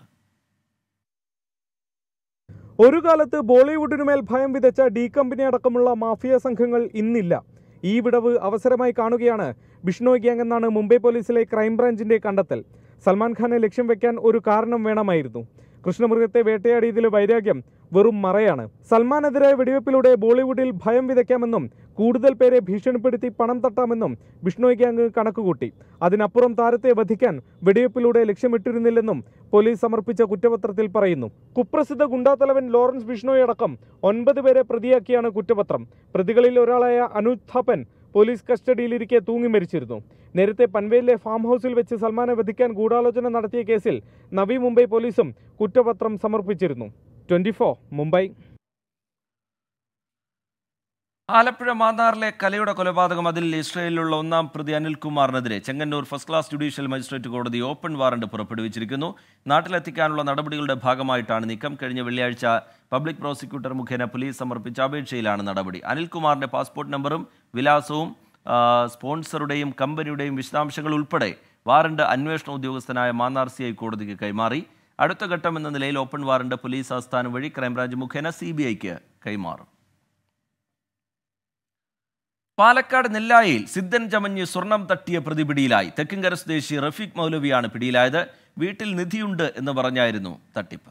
ഒരു കാലത്ത് ബോളിവുഡിനുമേൽ ഭയം വിതച്ച ഡി കമ്പനി അടക്കമുള്ള മാഫിയ സംഘങ്ങൾ ഇന്നില്ല ഈ വിടവ് അവസരമായി കാണുകയാണ് ബിഷ്ണോയ് ഗ്യാങ് എന്നാണ് മുംബൈ പോലീസിലെ ക്രൈംബ്രാഞ്ചിന്റെ കണ്ടെത്തൽ സൽമാൻ ഖാനെ ലക്ഷ്യം വെക്കാൻ ഒരു കാരണം വേണമായിരുന്നു കൃഷ്ണമൃഗത്തെ വേട്ടയാടിയതിലെ വൈരാഗ്യം വെറും മറയാണ് സൽമാനെതിരായ വെടിവെപ്പിലൂടെ ബോളിവുഡിൽ ഭയം വിതയ്ക്കാമെന്നും കൂടുതൽ പേരെ ഭീഷണിപ്പെടുത്തി പണം തട്ടാമെന്നും ബിഷ്ണോയ് ഗ്യാങ് കണക്കുകൂട്ടി അതിനപ്പുറം താരത്തെ വധിക്കാൻ വെടിവെപ്പിലൂടെ ലക്ഷ്യമിട്ടിരുന്നില്ലെന്നും പോലീസ് സമർപ്പിച്ച കുറ്റപത്രത്തിൽ പറയുന്നു കുപ്രസിദ്ധ ഗുണ്ടാത്തലവൻ ലോറൻസ് ബിഷ്ണോയ് അടക്കം ഒൻപത് പേരെ പ്രതിയാക്കിയാണ് കുറ്റപത്രം പ്രതികളിൽ ഒരാളായ അനൂജ് ഥാപ്പൻ പോലീസ് കസ്റ്റഡിയിലിരിക്കെ തൂങ്ങി മരിച്ചിരുന്നു നേരത്തെ പൻവേലിലെ ഫാം ഹൗസിൽ വെച്ച് സൽമാനെ വധിക്കാൻ ഗൂഢാലോചന നടത്തിയ കേസിൽ നവി മുംബൈ പോലീസും കുറ്റപത്രം സമർപ്പിച്ചിരുന്നു ട്വന്റി മുംബൈ ആലപ്പുഴ മാന്നാറിലെ കലയുടെ കൊലപാതകം അതിൽ ഇസ്രയേലിലുള്ള ഒന്നാം പ്രതി അനിൽകുമാറിനെതിരെ Chengannur first class judicial magistrate കോടതി ഓപ്പൺ വാറണ്ട് പുറപ്പെടുവിച്ചിരിക്കുന്നു നാട്ടിലെത്തിക്കാനുള്ള നടപടികളുടെ ഭാഗമായിട്ടാണ് നീക്കം കഴിഞ്ഞ വെള്ളിയാഴ്ച പബ്ലിക് പ്രോസിക്യൂട്ടർ മുഖേന പോലീസ് സമർപ്പിച്ച അപേക്ഷയിലാണ് നടപടി അനിൽകുമാറിന്റെ പാസ്പോർട്ട് നമ്പറും വിലാസവും ആ, സ്പോൺസറുടെയും കമ്പനിയുടെയും വിശദാംശങ്ങൾ ഉൾപ്പെടെ വാറണ്ട് അന്വേഷണ ഉദ്യോഗസ്ഥനായ മാന്നാർ സി ഐ കോടതിക്ക് കൈമാറി അടുത്ത ഘട്ടം എന്ന നിലയിൽ ഓപ്പൺ വാറണ്ട് പോലീസ് ആസ്ഥാനം വഴി ക്രൈംബ്രാഞ്ച് മുഖേന സി ബി ഐക്ക് കൈമാറും പാലക്കാട് നെല്ലായിൽ സിദ്ധൻ ചമഞ്ഞ് സ്വർണം തട്ടിയ പ്രതി പിടിയിലായി തെക്കിങ്കര സ്വദേശി റഫീഖ് മൗലവിയാണ് പിടിയിലായത് വീട്ടിൽ നിധിയുണ്ട് എന്ന് പറഞ്ഞായിരുന്നു തട്ടിപ്പ്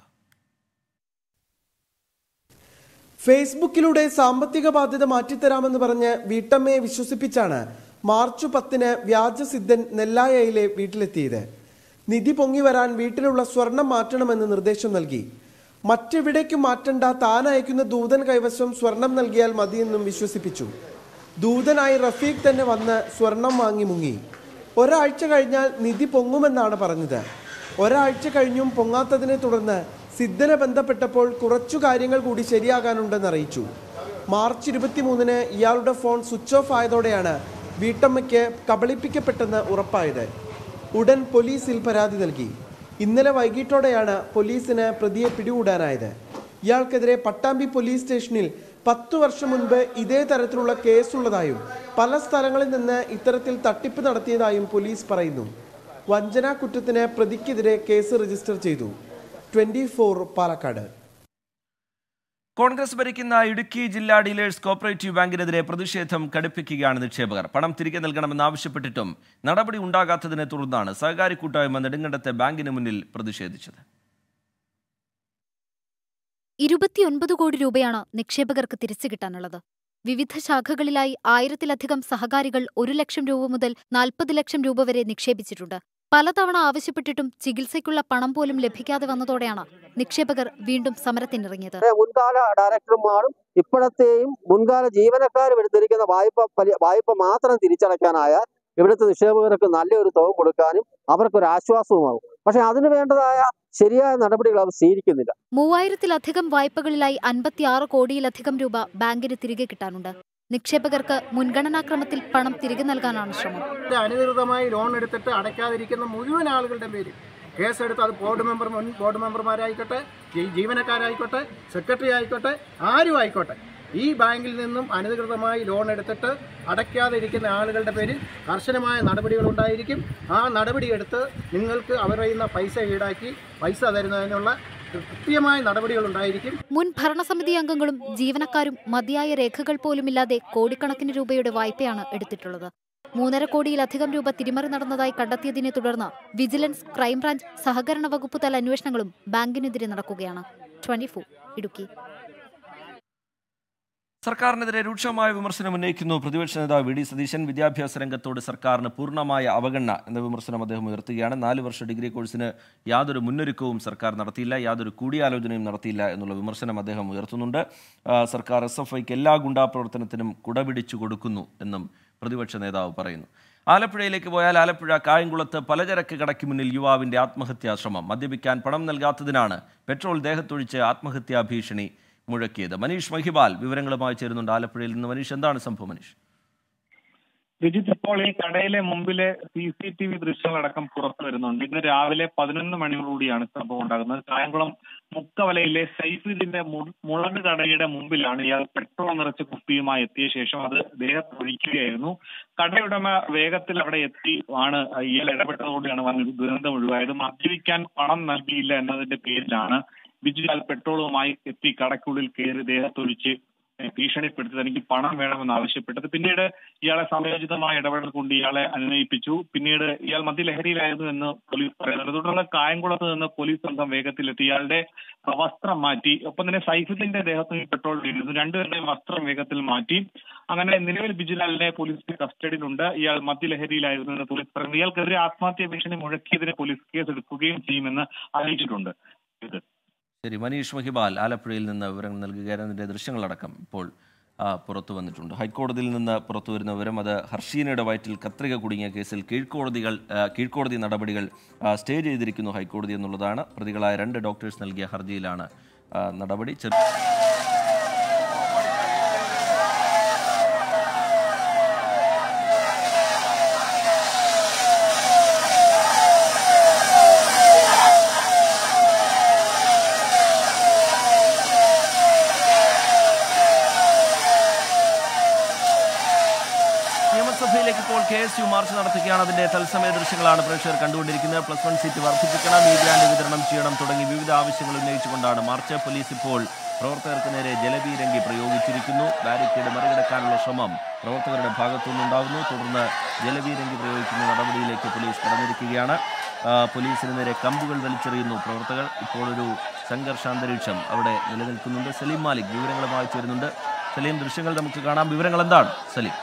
ഫേസ്ബുക്കിലൂടെ സാമ്പത്തിക ബാധ്യത മാറ്റിത്തരാമെന്ന് പറഞ്ഞ് വീട്ടമ്മയെ വിശ്വസിപ്പിച്ചാണ് മാർച്ച് പത്തിന് വ്യാജസിദ്ധൻ നെല്ലായയിലെ വീട്ടിലെത്തിയത് നിധി പൊങ്ങി വരാൻ വീട്ടിലുള്ള സ്വർണം മാറ്റണമെന്ന് നിർദ്ദേശം നൽകി മറ്റെവിടേക്കും മാറ്റണ്ട താൻ അയക്കുന്ന ദൂതൻ കൈവശം സ്വർണം നൽകിയാൽ മതിയെന്നും വിശ്വസിപ്പിച്ചു ദൂതനായി റഫീഖ് തന്നെ വന്ന് സ്വർണം വാങ്ങി മുങ്ങി ഒരാഴ്ച കഴിഞ്ഞാൽ നിധി പൊങ്ങുമെന്നാണ് പറഞ്ഞത് ഒരാഴ്ച കഴിഞ്ഞും പൊങ്ങാത്തതിനെ തുടർന്ന് സിദ്ധനെ ബന്ധപ്പെട്ടപ്പോൾ കുറച്ചു കാര്യങ്ങൾ കൂടി ശരിയാകാനുണ്ടെന്ന് അറിയിച്ചു മാർച്ച് ഇരുപത്തിമൂന്നിന് ഇയാളുടെ ഫോൺ സ്വിച്ച് ഓഫ് ആയതോടെയാണ് വീട്ടമ്മയ്ക്ക് കബളിപ്പിക്കപ്പെട്ടെന്ന് ഉറപ്പായത് ഉടൻ പോലീസിൽ പരാതി നൽകി ഇന്നലെ വൈകിട്ടോടെയാണ് പോലീസിന് പ്രതിയെ പിടികൂടാനായത് ഇയാൾക്കെതിരെ പട്ടാമ്പി പോലീസ് സ്റ്റേഷനിൽ പത്തു വർഷം മുൻപ് ഇതേ തരത്തിലുള്ള കേസുള്ളതായും പല സ്ഥലങ്ങളിൽ നിന്ന് ഇത്തരത്തിൽ തട്ടിപ്പ് നടത്തിയതായും പോലീസ് പറയുന്നു വഞ്ചനാ കുറ്റത്തിന് പ്രതിക്കെതിരെ കേസ് രജിസ്റ്റർ ചെയ്തു ട്വന്റി പാലക്കാട് കോൺഗ്രസ് ഭരിക്കുന്ന ഇടുക്കി ജില്ലാ ഡീലേഴ്സ് കോപ്പറേറ്റീവ് ബാങ്കിനെതിരെ പ്രതിഷേധം കടുപ്പിക്കുകയാണ് നിക്ഷേപകർ പണം തിരികെ നൽകണമെന്നാവശ്യപ്പെട്ടിട്ടും നടപടി ഉണ്ടാകാത്തതിനെ തുടർന്നാണ് സഹകാരി കൂട്ടായ്മ നെടുങ്കണ്ടത്തെ ബാങ്കിന് മുന്നിൽ പ്രതിഷേധിച്ചത് ഇരുപത്തിയൊൻപത് കോടി രൂപയാണ് നിക്ഷേപകർക്ക് തിരിച്ചു കിട്ടാനുള്ളത് വിവിധ ശാഖകളിലായി ആയിരത്തിലധികം സഹകാരികൾ ഒരു ലക്ഷം രൂപ മുതൽ നാൽപ്പത് ലക്ഷം രൂപ വരെ നിക്ഷേപിച്ചിട്ടുണ്ട് പലതവണ ആവശ്യപ്പെട്ടിട്ടും ചികിത്സയ്ക്കുള്ള പണം പോലും ലഭിക്കാതെ വന്നതോടെയാണ് നിക്ഷേപകർ വീണ്ടും സമരത്തിനിറങ്ങിയത് മുൻകാല ഡയറക്ടർമാരും ഇപ്പോഴത്തെയും മുൻകാല ജീവനക്കാരും എടുത്തിരിക്കുന്ന വായ്പ പരി- വായ്പ മാത്രം തിരിച്ചടയ്ക്കാനായാൽ ഇവിടുത്തെ നിക്ഷേപകർക്ക് നല്ലൊരു തുക കൊടുക്കാനും അവർക്കൊരു ആശ്വാസവുമാകും പക്ഷെ അതിന് വേണ്ടതായ ശരിയായ നടപടികൾ അവർ സ്വീകരിക്കുന്നില്ല മൂവായിരത്തിലധികം വായ്പകളിലായി അൻപത്തിയാറ് കോടിയിലധികം രൂപ ബാങ്കിന് തിരികെ കിട്ടാനുണ്ട് നിക്ഷേപകർക്ക് മുൻഗണനാക്രമത്തിൽ പണം തിരികെ നൽകാനാണ് ശ്രമം ഇത് അനധികൃതമായി ലോൺ എടുത്തിട്ട് അടയ്ക്കാതിരിക്കുന്ന മുഴുവൻ ആളുകളുടെ പേരിൽ കേസെടുത്ത് അത് ബോർഡ് മെമ്പർ മുൻ ബോർഡ് മെമ്പർമാരായിക്കോട്ടെ ജീ- ജീവനക്കാരായിക്കോട്ടെ സെക്രട്ടറി ആയിക്കോട്ടെ ആരും ആയിക്കോട്ടെ ഈ ബാങ്കിൽ നിന്നും അനധികൃതമായി ലോൺ എടുത്തിട്ട് അടയ്ക്കാതെ ഇരിക്കുന്ന ആളുകളുടെ പേരിൽ കർശനമായ നടപടികൾ ഉണ്ടായിരിക്കും ആ നടപടിയെടുത്ത് നിങ്ങൾക്ക് അവരുടെ കയ്യിൽ നിന്ന് പൈസ ഈടാക്കി പൈസ തരുന്നതിനുള്ള കൃത്യമായ നടപടികൾ ഉണ്ടായിരിക്കും മുൻ ഭരണസമിതി അംഗങ്ങളും ജീവനക്കാരും മതിയായ രേഖകൾ പോലുമില്ലാതെ കോടിക്കണക്കിന് രൂപയുടെ വായ്പയാണ് എടുത്തിട്ടുള്ളത് മൂന്നര കോടിയിലധികം രൂപ തിരിമറി നടന്നതായി കണ്ടെത്തിയതിനെ തുടർന്ന് വിജിലൻസ് ക്രൈംബ്രാഞ്ച് സഹകരണ വകുപ്പ് തല അന്വേഷണങ്ങളും ബാങ്കിനെതിരെ നടക്കുകയാണ് ട്വന്റി ഇടുക്കി സർക്കാരിനെതിരെ രൂക്ഷമായ വിമർശനം ഉന്നയിക്കുന്നു പ്രതിപക്ഷ നേതാവ് വി ഡി സതീശൻ വിദ്യാഭ്യാസ രംഗത്തോട് സർക്കാരിന് പൂർണ്ണമായ അവഗണന എന്ന വിമർശനം അദ്ദേഹം ഉയർത്തുകയാണ് നാല് വർഷ ഡിഗ്രി കോഴ്സിന് യാതൊരു മുന്നൊരുക്കവും സർക്കാർ നടത്തിയില്ല യാതൊരു കൂടിയാലോചനയും നടത്തിയില്ല എന്നുള്ള വിമർശനം അദ്ദേഹം ഉയർത്തുന്നുണ്ട് ആ, സർക്കാർ എസ് എഫ് ഐക്ക് എല്ലാ ഗുണ്ടാ പ്രവർത്തനത്തിനും കുടപിടിച്ചു കൊടുക്കുന്നു എന്നും പ്രതിപക്ഷ നേതാവ് പറയുന്നു ആലപ്പുഴയിലേക്ക് പോയാൽ ആലപ്പുഴ കായംകുളത്ത് പലചരക്ക് കടയ്ക്ക് മുന്നിൽ യുവാവിന്റെ ആത്മഹത്യാ ശ്രമം മദ്യപിക്കാൻ പണം നൽകാത്തതിനാണ് പെട്രോൾ ദേഹത്തൊഴിച്ച് ആത്മഹത്യാ ഭീഷണി മുഴക്കിയത് മനീഷ് മഹിബാൽ വിവരങ്ങളുമായി ചേരുന്നുണ്ട് ആലപ്പുഴയിൽ നിന്ന് മനീഷ് എന്താണ് സംഭവം മനീഷ് വിജിത്ത് ഇപ്പോൾ ഈ കടയിലെ മുമ്പിലെ സി സി ടി വി ദൃശ്യങ്ങളടക്കം പുറത്തു വരുന്നുണ്ട് ഇന്ന് രാവിലെ പതിനൊന്ന് മണിയോടുകൂടിയാണ് സംഭവം ഉണ്ടാകുന്നത് കായംകുളം മുക്കവലയിലെ സൈഫിദിന്റെ മു- മുളക് കടയുടെ മുമ്പിലാണ് ഇയാൾ പെട്രോൾ നിറച്ച കുപ്പിയുമായി എത്തിയ ശേഷം അത് ദേഹത്ത് ഒഴിക്കുകയായിരുന്നു കടയുടമ വേഗത്തിൽ അവിടെ എത്തി ആണ് ഇയാൾ ഇടപെട്ടതോടെയാണ് വൻ ദുരന്തം ഒഴിവായത് മദ്യപിക്കാൻ പണം നൽകിയില്ല എന്നതിന്റെ പേരിലാണ് ബിജുലാൽ പെട്രോളുമായി എത്തി കടയ്ക്കുള്ളിൽ കയറി ദേഹത്തൊഴിച്ച് ഏഹ് ഭീഷണിപ്പെടുത്തി തനിക്ക് പണം വേണമെന്ന് ആവശ്യപ്പെട്ടത് പിന്നീട് ഇയാളെ സമയോചിതമായ ഇടപെടൽ കൊണ്ട് ഇയാളെ അനുനയിപ്പിച്ചു പിന്നീട് ഇയാൾ മദ്യലഹരിയിലായിരുന്നു എന്ന് പോലീസ് പറയുന്നുണ്ട് തുടർന്ന് കായംകുളത്ത് നിന്ന് പോലീസ് സംഘം വേഗത്തിലെത്തി ഇയാളുടെ വസ്ത്രം മാറ്റി ഒപ്പം തന്നെ സൈഫുദ്ദീന്റെ ദേഹത്ത് ഈ പെട്രോൾ വീഴുന്നു രണ്ടുപേരുടെയും വസ്ത്രം വേഗത്തിൽ മാറ്റി അങ്ങനെ നിലവിൽ ബിജുലാലിനെ പോലീസിന്റെ കസ്റ്റഡിയിലുണ്ട് ഇയാൾ മദ്യലഹരിയിലായിരുന്നു എന്ന് പോലീസ് പറയുന്നു ഇയാൾക്കെതിരെ ആത്മഹത്യാ ഭീഷണി മുഴക്കിയതിന് പോലീസ് കേസ് എടുക്കുകയും ചെയ്യുമെന്ന് അറിയിച്ചിട്ടുണ്ട് ഇത് ശരി മനീഷ് മഹിബാൽ ആലപ്പുഴയിൽ നിന്ന് വിവരങ്ങൾ നൽകുകയായിരുന്നു അതിൻ്റെ ദൃശ്യങ്ങളടക്കം ഇപ്പോൾ ആ, പുറത്തു വന്നിട്ടുണ്ട് ഹൈക്കോടതിയിൽ നിന്ന് പുറത്തു വരുന്ന വിവരം അത് ഹർഷീനയുടെ വയറ്റിൽ കത്രിക കുടുങ്ങിയ കേസിൽ കീഴ്ക്കോടതികൾ ആ, കീഴ്ക്കോടതി നടപടികൾ ആ, സ്റ്റേ ചെയ്തിരിക്കുന്നു ഹൈക്കോടതി എന്നുള്ളതാണ് പ്രതികളായ രണ്ട് ഡോക്ടേഴ്സ് നൽകിയ ഹർജിയിലാണ് ആ, നടപടി ചെറു നിയമസഭയിലേക്ക് ഇപ്പോൾ കെ എസ് യു മാർച്ച് നടത്തുകയാണ് അതിന്റെ തത്സമയ ദൃശ്യങ്ങളാണ് പ്രേക്ഷകർ കണ്ടുകൊണ്ടിരിക്കുന്നത് പ്ലസ് വൺ സീറ്റ് വർദ്ധിപ്പിക്കണം ഈ ഗ്രാൻഡ് വിതരണം ചെയ്യണം തുടങ്ങി വിവിധ ആവശ്യങ്ങൾ ഉന്നയിച്ചുകൊണ്ടാണ് മാർച്ച് പോലീസ് ഇപ്പോൾ പ്രവർത്തകർക്ക് നേരെ ജലബീരങ്കി പ്രയോഗിച്ചിരിക്കുന്നു ബാരിക്കേഡ് മറികടക്കാനുള്ള ശ്രമം പ്രവർത്തകരുടെ ഭാഗത്തുനിന്നുണ്ടാകുന്നു തുടർന്ന് ജലബീരങ്കി പ്രയോഗിക്കുന്ന നടപടിയിലേക്ക് പോലീസ് കടന്നിരിക്കുകയാണ് ആ, പോലീസിന് നേരെ കമ്പുകൾ വലിച്ചെറിയുന്നു പ്രവർത്തകർ ഇപ്പോൾ ഒരു സംഘർഷാന്തരീക്ഷം അവിടെ നിലനിൽക്കുന്നുണ്ട് സലീം മാലിക് വിവരങ്ങളുമായി ചേരുന്നുണ്ട് സലീം ദൃശ്യങ്ങൾ നമുക്ക് കാണാം വിവരങ്ങൾ എന്താണ് സലീം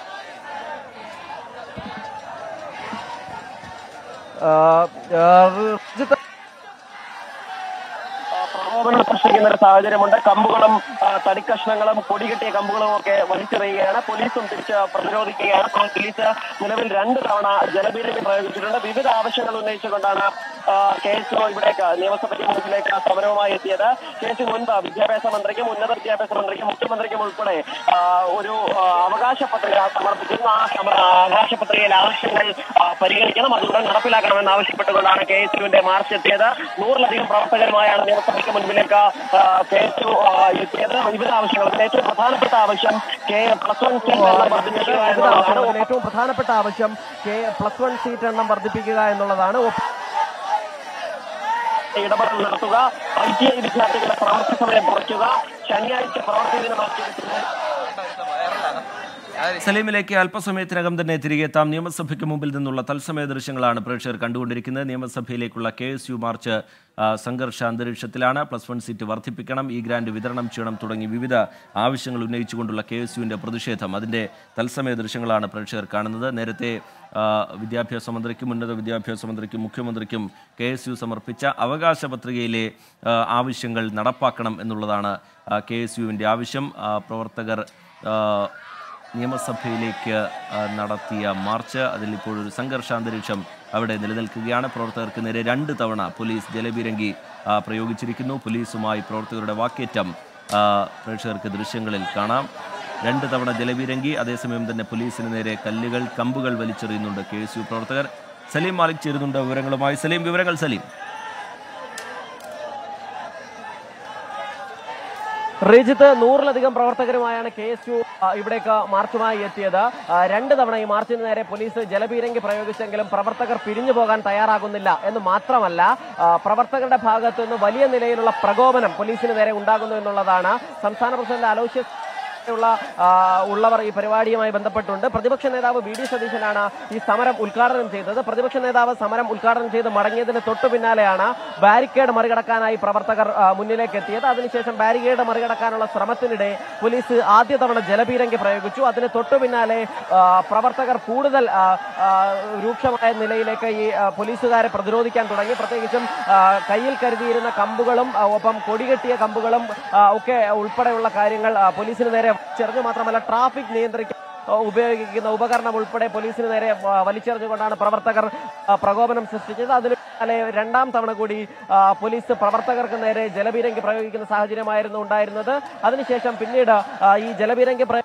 പ്രകോപനം സൃഷ്ടിക്കുന്ന ഒരു സാഹചര്യമുണ്ട് കമ്പുകളും ആ, തടിക്കഷ്ണങ്ങളും കൊടികെട്ടിയ കമ്പുകളും ഒക്കെ വലിച്ചെറിയുകയാണ് പോലീസും തിരിച്ച് പ്രതിരോധിക്കുകയാണ് അപ്പോൾ പോലീസ് നിലവിൽ രണ്ട് തവണ ജലപീരങ്കി പ്രയോഗിച്ചിട്ടുണ്ട് വിവിധ ആവശ്യങ്ങൾ ഉന്നയിച്ചുകൊണ്ടാണ് കെ എസ് ഒ ഇവിടേക്ക് നിയമസഭയ്ക്ക് മുന്നിലേക്ക് സമരവുമായി എത്തിയത് കെ എസ് മുൻപ് വിദ്യാഭ്യാസ മന്ത്രിക്കും ഉന്നത വിദ്യാഭ്യാസ മന്ത്രിക്കും മുഖ്യമന്ത്രിക്കും ഉൾപ്പെടെ ആ, ഒരു ആ, അവകാശ പത്രിക സമർപ്പിച്ചിരുന്നു ആ സമ- ആ അവകാശ പത്രികയിൽ ആവശ്യങ്ങൾ ആ, പരിഗണിക്കണം അതുകൂടെ നടപ്പിലാക്കണമെന്ന് ആവശ്യപ്പെട്ടുകൊണ്ടാണ് കെ എസ് യുവിന്റെ മാർച്ച് എത്തിയത് നൂറിലധികം പ്രവർത്തകരുമായാണ് നിയമസഭയ്ക്ക് മുൻപിലേക്ക് കെ എസ് യു എത്തിയത് വിവിധ ആവശ്യങ്ങൾ അതിൽ ഏറ്റവും പ്രധാനപ്പെട്ട ആവശ്യം കെ പ്ലസ് വൺ സീറ്റ് എണ്ണം വർദ്ധിപ്പിക്കുക എന്നുള്ളതാണ് അതിൽ ഏറ്റവും പ്രധാനപ്പെട്ട ആവശ്യം കെ പ്ലസ് വൺ സീറ്റ് എണ്ണം വർദ്ധിപ്പിക്കുക എന്നുള്ളതാണ് ഒപ്പം ഇടപെടൽ നടത്തുക ഐ ടി ഐ വിദ്യാർത്ഥികളുടെ പ്രവർത്തി സമയം കുറയ്ക്കുക ശനിയാഴ്ച പ്രവർത്തി ദിനം ആചരിക്കുന്നത് സലീമിലേക്ക് അല്പസമയത്തിനകം തന്നെ തിരികെ എത്താം നിയമസഭയ്ക്ക് മുമ്പിൽ നിന്നുള്ള തത്സമയ ദൃശ്യങ്ങളാണ് പ്രേക്ഷകർ കണ്ടുകൊണ്ടിരിക്കുന്നത് നിയമസഭയിലേക്കുള്ള കെ എസ് യു മാർച്ച് ആ, സംഘർഷ അന്തരീക്ഷത്തിലാണ് പ്ലസ് വൺ സീറ്റ് വർദ്ധിപ്പിക്കണം ഈ ഗ്രാന്റ് വിതരണം ചെയ്യണം തുടങ്ങി വിവിധ ആവശ്യങ്ങൾ ഉന്നയിച്ചുകൊണ്ടുള്ള കെ എസ് യുവിൻ്റെ പ്രതിഷേധം അതിൻ്റെ തത്സമയ ദൃശ്യങ്ങളാണ് പ്രേക്ഷകർ കാണുന്നത് നേരത്തെ ആ, വിദ്യാഭ്യാസ മന്ത്രിക്കും ഉന്നത വിദ്യാഭ്യാസ മന്ത്രിക്കും മുഖ്യമന്ത്രിക്കും കെ എസ് യു സമർപ്പിച്ച അവകാശ പത്രികയിലെ ആ, ആവശ്യങ്ങൾ നടപ്പാക്കണം എന്നുള്ളതാണ് കെ എസ് യുവിൻ്റെ ആവശ്യം ആ, പ്രവർത്തകർ ആ, നിയമസഭയിലേക്ക് ആ, നടത്തിയ മാർച്ച് അതിൽ ഇപ്പോൾ ഒരു സംഘർഷാന്തരീക്ഷം അവിടെ നിലനിൽക്കുകയാണ് പ്രവർത്തകർക്ക് നേരെ രണ്ട് തവണ പോലീസ് ജലബീരങ്കി ആ, പ്രയോഗിച്ചിരിക്കുന്നു പോലീസുമായി പ്രവർത്തകരുടെ വാക്കേറ്റം ആ, പ്രേക്ഷകർക്ക് ദൃശ്യങ്ങളിൽ കാണാം രണ്ട് തവണ ജലബീരങ്കി അതേസമയം തന്നെ പോലീസിന് നേരെ കല്ലുകൾ കമ്പുകൾ വലിച്ചെറിയുന്നുണ്ട് കെ എസ് യു പ്രവർത്തകർ സലീം മാലിക് ചേരുന്നുണ്ട് വിവരങ്ങളുമായി സലീം വിവരങ്ങൾ സലീം റിജിത്ത് നൂറിലധികം പ്രവർത്തകരുമായാണ് കെ എസ് യു ഇവിടേക്ക് മാർച്ചുമായി എത്തിയത് ആ, രണ്ട് തവണ ഈ മാർച്ചിന് നേരെ പോലീസ് ജലപീരങ്കി പ്രയോഗിച്ചെങ്കിലും പ്രവർത്തകർ പിരിഞ്ഞു പോകാൻ തയ്യാറാകുന്നില്ല എന്ന് മാത്രമല്ല ആ, പ്രവർത്തകരുടെ ഭാഗത്തു നിന്ന് വലിയ നിലയിലുള്ള പ്രകോപനം പോലീസിന് നേരെ ഉണ്ടാകുന്നു എന്നുള്ളതാണ് സംസ്ഥാന പ്രസിഡന്റ് അലോഷ്യസ് ഉള്ള ആ, ഉള്ളവർ ഈ പരിപാടിയുമായി ബന്ധപ്പെട്ടുണ്ട് പ്രതിപക്ഷ നേതാവ് വി ഡി സതീശനാണ് ഈ സമരം ഉദ്ഘാടനം ചെയ്തത് പ്രതിപക്ഷ നേതാവ് സമരം ഉദ്ഘാടനം ചെയ്ത് മടങ്ങിയതിന് തൊട്ടു പിന്നാലെയാണ് ബാരിക്കേഡ് മറികടക്കാനായി പ്രവർത്തകർ ആ, മുന്നിലേക്ക് എത്തിയത് അതിനുശേഷം ബാരിക്കേഡ് മറികടക്കാനുള്ള ശ്രമത്തിനിടെ പോലീസ് ആദ്യ തവണ ജലപീരങ്കി പ്രയോഗിച്ചു അതിന് തൊട്ടു പിന്നാലെ ആ, പ്രവർത്തകർ കൂടുതൽ ആ, ആ, രൂക്ഷമായ നിലയിലേക്ക് ഈ ആ, പോലീസുകാരെ പ്രതിരോധിക്കാൻ തുടങ്ങി പ്രത്യേകിച്ചും ആ, കയ്യിൽ കരുതിയിരുന്ന കമ്പുകളും ആ, ഒപ്പം കൊടികെട്ടിയ കമ്പുകളും ആ, ഒക്കെ ഉൾപ്പെടെയുള്ള കാര്യങ്ങൾ ആ, പോലീസിന് നേരെ ചെറിഞ്ഞു മാത്രമല്ല ട്രാഫിക് നിയന്ത്രിക്കാൻ ആ, ഉപയോഗിക്കുന്ന ഉപകരണം ഉൾപ്പെടെ പോലീസിന് നേരെ ആ, വലിച്ചെറിഞ്ഞുകൊണ്ടാണ് പ്രവർത്തകർ ആ, പ്രകോപനം സൃഷ്ടിച്ചത് അതിന് പിന്നാലെ രണ്ടാം തവണ കൂടി ആ, പോലീസ് പ്രവർത്തകർക്ക് നേരെ ജലപീരങ്കി പ്രയോഗിക്കുന്ന സാഹചര്യമായിരുന്നു ഉണ്ടായിരുന്നത് അതിനുശേഷം പിന്നീട് ആ, ഈ ജലപീരങ്കി പ്രയോ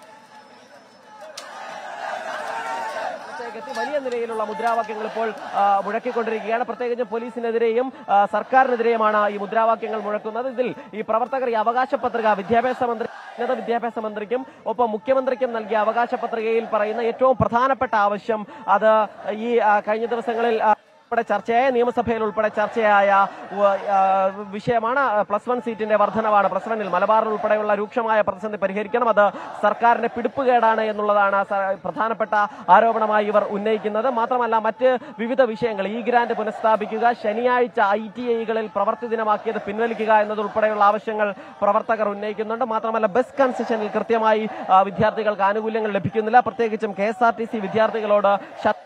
എത്തി വലിയ നിലയിലുള്ള മുദ്രാവാക്യങ്ങൾ ഇപ്പോൾ ആ, മുഴക്കിക്കൊണ്ടിരിക്കുകയാണ് പ്രത്യേകിച്ചും പോലീസിനെതിരെയും ആ, സർക്കാരിനെതിരെയുമാണ് ഈ മുദ്രാവാക്യങ്ങൾ മുഴക്കുന്നത് ഇതിൽ ഈ പ്രവർത്തകർ ഈ അവകാശ പത്രിക വിദ്യാഭ്യാസ മന്ത്രി ഉന്നത വിദ്യാഭ്യാസ മന്ത്രിക്കും ഒപ്പം മുഖ്യമന്ത്രിക്കും നൽകിയ അവകാശ പത്രികയിൽ പറയുന്ന ഏറ്റവും പ്രധാനപ്പെട്ട ആവശ്യം അത് ഈ ആ, കഴിഞ്ഞ ദിവസങ്ങളിൽ ആ, ഉൾപ്പെടെ ചർച്ചയായ നിയമസഭയിൽ ഉൾപ്പെടെ ചർച്ചയായ ഉവ്വ്, ആ, വിഷയമാണ് പ്ലസ് വൺ സീറ്റിന്റെ വർധനവാണ് പ്ലസ് വണ്ണിൽ മലബാറിൽ ഉൾപ്പെടെയുള്ള രൂക്ഷമായ പ്രതിസന്ധി പരിഹരിക്കണം അത് സർക്കാരിന്റെ പിടിപ്പുകേടാണ് എന്നുള്ളതാണ് സ- പ്രധാനപ്പെട്ട ആരോപണമായി ഇവർ ഉന്നയിക്കുന്നത് മാത്രമല്ല മറ്റ് വിവിധ വിഷയങ്ങൾ ഈ ഗ്രാന്റ് പുനഃസ്ഥാപിക്കുക ശനിയാഴ്ച ഐ ടി ഐകളിൽ പ്രവൃത്തി ദിനമാക്കിയത് പിൻവലിക്കുക എന്നതുൾപ്പെടെയുള്ള ആവശ്യങ്ങൾ പ്രവർത്തകർ ഉന്നയിക്കുന്നുണ്ട് മാത്രമല്ല ബസ് കൺസെഷനിൽ കൃത്യമായി ആ, വിദ്യാർത്ഥികൾക്ക് ആനുകൂല്യങ്ങൾ ലഭിക്കുന്നില്ല പ്രത്യേകിച്ചും K S R T C വിദ്യാർത്ഥികളോട് ശ-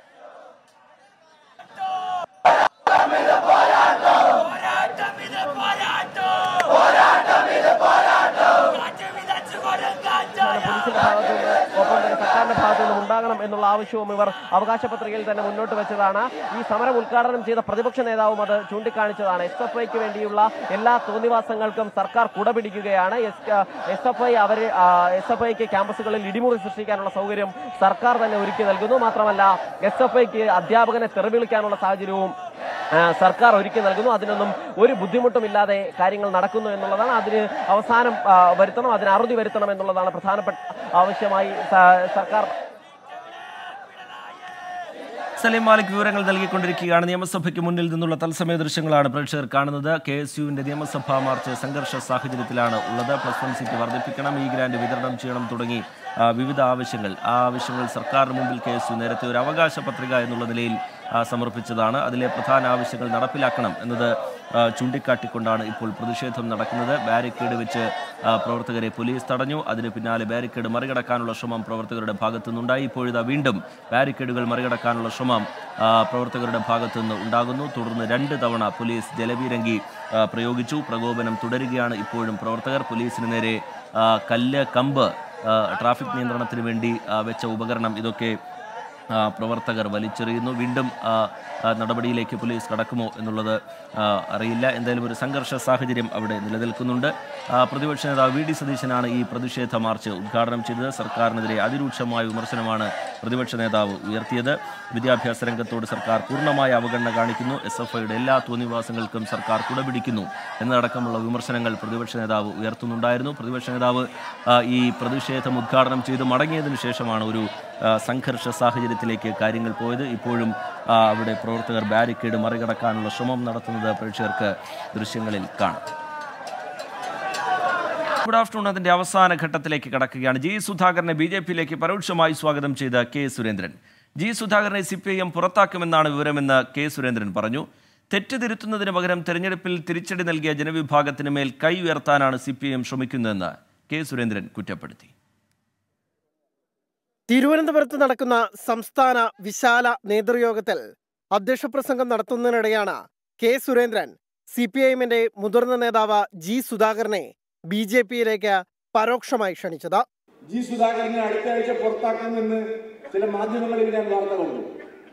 പോലീസിന്റെ ഭാഗത്തു നിന്ന് ഒപ്പം തന്നെ സർക്കാരിന്റെ ഭാഗത്തു നിന്നും ഉണ്ടാകണം എന്നുള്ള ആവശ്യവും ഇവർ അവകാശ പത്രികയിൽ തന്നെ മുന്നോട്ട് വെച്ചതാണ് ഈ സമരം ഉദ്ഘാടനം ചെയ്ത പ്രതിപക്ഷ നേതാവും അത് ചൂണ്ടിക്കാണിച്ചതാണ് എസ് എഫ് ഐക്ക് വേണ്ടിയുള്ള എല്ലാ തോന്നിവാസങ്ങൾക്കും സർക്കാർ കുടപിടിക്കുകയാണ് എസ് എഫ് ഐ അവർ എസ് എഫ് ഐക്ക് ക്യാമ്പസുകളിൽ ഇടിമുറി സൃഷ്ടിക്കാനുള്ള സൗകര്യം സർക്കാർ തന്നെ ഒരുക്കി നൽകുന്നു മാത്രമല്ല എസ് എഫ് ഐക്ക് അധ്യാപകനെ തെറിവിളിക്കാനുള്ള സാഹചര്യവും ആ, സർക്കാർ ഒരുക്കി നൽകുന്നു അതിനൊന്നും ഒരു ബുദ്ധിമുട്ടുമില്ലാതെ കാര്യങ്ങൾ നടക്കുന്നു എന്നുള്ളതാണ് അതിന് അവസാനം ആ, വരുത്തണം അതിന് അറുതി വരുത്തണം എന്നുള്ളതാണ് പ്രധാനപ്പെട്ട ആവശ്യമായി സ- സർക്കാർ സലീം മാലിക് വിവരങ്ങൾ നൽകിക്കൊണ്ടിരിക്കുകയാണ് നിയമസഭയ്ക്ക് മുന്നിൽ നിന്നുള്ള തത്സമയ ദൃശ്യങ്ങളാണ് പ്രേക്ഷകർ കാണുന്നത് കെ എസ് യുവിന്റെ നിയമസഭാ മാർച്ച് സംഘർഷ സാഹചര്യത്തിലാണ് ഉള്ളത് പ്ലസ് വൺ സീറ്റ് വർദ്ധിപ്പിക്കണം ഈ ഗ്രാന്റ് വിതരണം ചെയ്യണം തുടങ്ങി ആ, വിവിധ ആവശ്യങ്ങൾ ആ ആവശ്യങ്ങൾ സർക്കാരിന് മുമ്പിൽ കെ എസ് യു നേരത്തെ ഒരു അവകാശ പത്രിക എന്നുള്ള നിലയിൽ ആ, സമർപ്പിച്ചതാണ് അതിലെ പ്രധാന ആവശ്യങ്ങൾ നടപ്പിലാക്കണം എന്നത് ആ, ചൂണ്ടിക്കാട്ടിക്കൊണ്ടാണ് ഇപ്പോൾ പ്രതിഷേധം നടക്കുന്നത് ബാരിക്കേഡ് വെച്ച് ആ, പ്രവർത്തകരെ പോലീസ് തടഞ്ഞു അതിന് പിന്നാലെ ബാരിക്കേഡ് മറികടക്കാനുള്ള ശ്രമം പ്രവർത്തകരുടെ ഭാഗത്തു നിന്നുണ്ടായി ഇപ്പോഴിതാ വീണ്ടും ബാരിക്കേഡുകൾ മറികടക്കാനുള്ള ശ്രമം ആ, പ്രവർത്തകരുടെ ഭാഗത്തു നിന്ന് ഉണ്ടാകുന്നു തുടർന്ന് രണ്ട് തവണ പോലീസ് ജലപീരങ്കി ആ, പ്രയോഗിച്ചു പ്രകോപനം തുടരുകയാണ് ഇപ്പോഴും പ്രവർത്തകർ പോലീസിന് നേരെ ആ, കല്ല് കമ്പ് ആ, ട്രാഫിക് നിയന്ത്രണത്തിന് വേണ്ടി ആ, വെച്ച ഉപകരണം ഇതൊക്കെ ആ, പ്രവർത്തകർ വലിച്ചെറിയുന്നു വീണ്ടും ആ, ആ, നടപടിയിലേക്ക് പോലീസ് കടക്കുമോ എന്നുള്ളത് ആ, അറിയില്ല എന്തായാലും ഒരു സംഘർഷ സാഹചര്യം അവിടെ നിലനിൽക്കുന്നുണ്ട് ആ, പ്രതിപക്ഷ നേതാവ് വി ഡി സതീശനാണ് ഈ പ്രതിഷേധ മാർച്ച് ഉദ്ഘാടനം ചെയ്തത് സർക്കാരിനെതിരെ അതിരൂക്ഷമായ വിമർശനമാണ് പ്രതിപക്ഷ നേതാവ് ഉയർത്തിയത് വിദ്യാഭ്യാസ രംഗത്തോട് സർക്കാർ പൂർണ്ണമായ അവഗണന കാണിക്കുന്നു എസ് എഫ് ഐയുടെ എല്ലാ തോന്നിവാസങ്ങൾക്കും സർക്കാർ കുടപിടിക്കുന്നു എന്നതടക്കമുള്ള വിമർശനങ്ങൾ പ്രതിപക്ഷ നേതാവ് ഉയർത്തുന്നുണ്ടായിരുന്നു പ്രതിപക്ഷ നേതാവ് ആ, ഈ പ്രതിഷേധം ഉദ്ഘാടനം ചെയ്ത് മടങ്ങിയതിനു ശേഷമാണ് ഒരു ആ, സംഘർഷ സാഹചര്യത്തിലേക്ക് കാര്യങ്ങൾ പോയത് ഇപ്പോഴും ആ, അവിടെ പ്രവർത്തകർ ബാരിക്കേഡ് മറികടക്കാനുള്ള ശ്രമം നടത്തുന്നത് പ്രേക്ഷകർക്ക് ദൃശ്യങ്ങളിൽ കാണാം ഗുഡ് ആഫ്റ്റർനൂൺ അതിന്റെ അവസാന ഘട്ടത്തിലേക്ക് കടക്കുകയാണ് ജി സുധാകരനെ ബി ജെ പിയിലേക്ക് പരോക്ഷമായി സ്വാഗതം ചെയ്ത കെ സുരേന്ദ്രൻ ജി സുധാകരനെ സി പി ഐ എം പുറത്താക്കുമെന്നാണ് വിവരമെന്ന് കെ സുരേന്ദ്രൻ പറഞ്ഞു തെറ്റ് തിരുത്തുന്നതിന് പകരം തെരഞ്ഞെടുപ്പിൽ തിരിച്ചടി നൽകിയ ജനവിഭാഗത്തിന് മേൽ കൈ ഉയർത്താനാണ് സി പി ഐ എം ശ്രമിക്കുന്നതെന്ന് കെ സുരേന്ദ്രൻ കുറ്റപ്പെടുത്തി തിരുവനന്തപുരത്ത് നടക്കുന്ന സംസ്ഥാന വിശാല നേതൃയോഗത്തിൽ അധ്യക്ഷ പ്രസംഗം നടത്തുന്നതിനിടെയാണ് K Surendran C P I എമ്മിന്റെ മുതിർന്ന നേതാവ് ജി സുധാകരനെ ബി ജെ പിയിലേക്ക് പരോക്ഷമായി ക്ഷണിച്ചത് ജി സുധാകരനെ അടുത്ത ആഴ്ച പുറത്താക്കുമെന്ന് ചില മാധ്യമങ്ങളിൽ ഞാൻ വാർത്ത കണ്ടു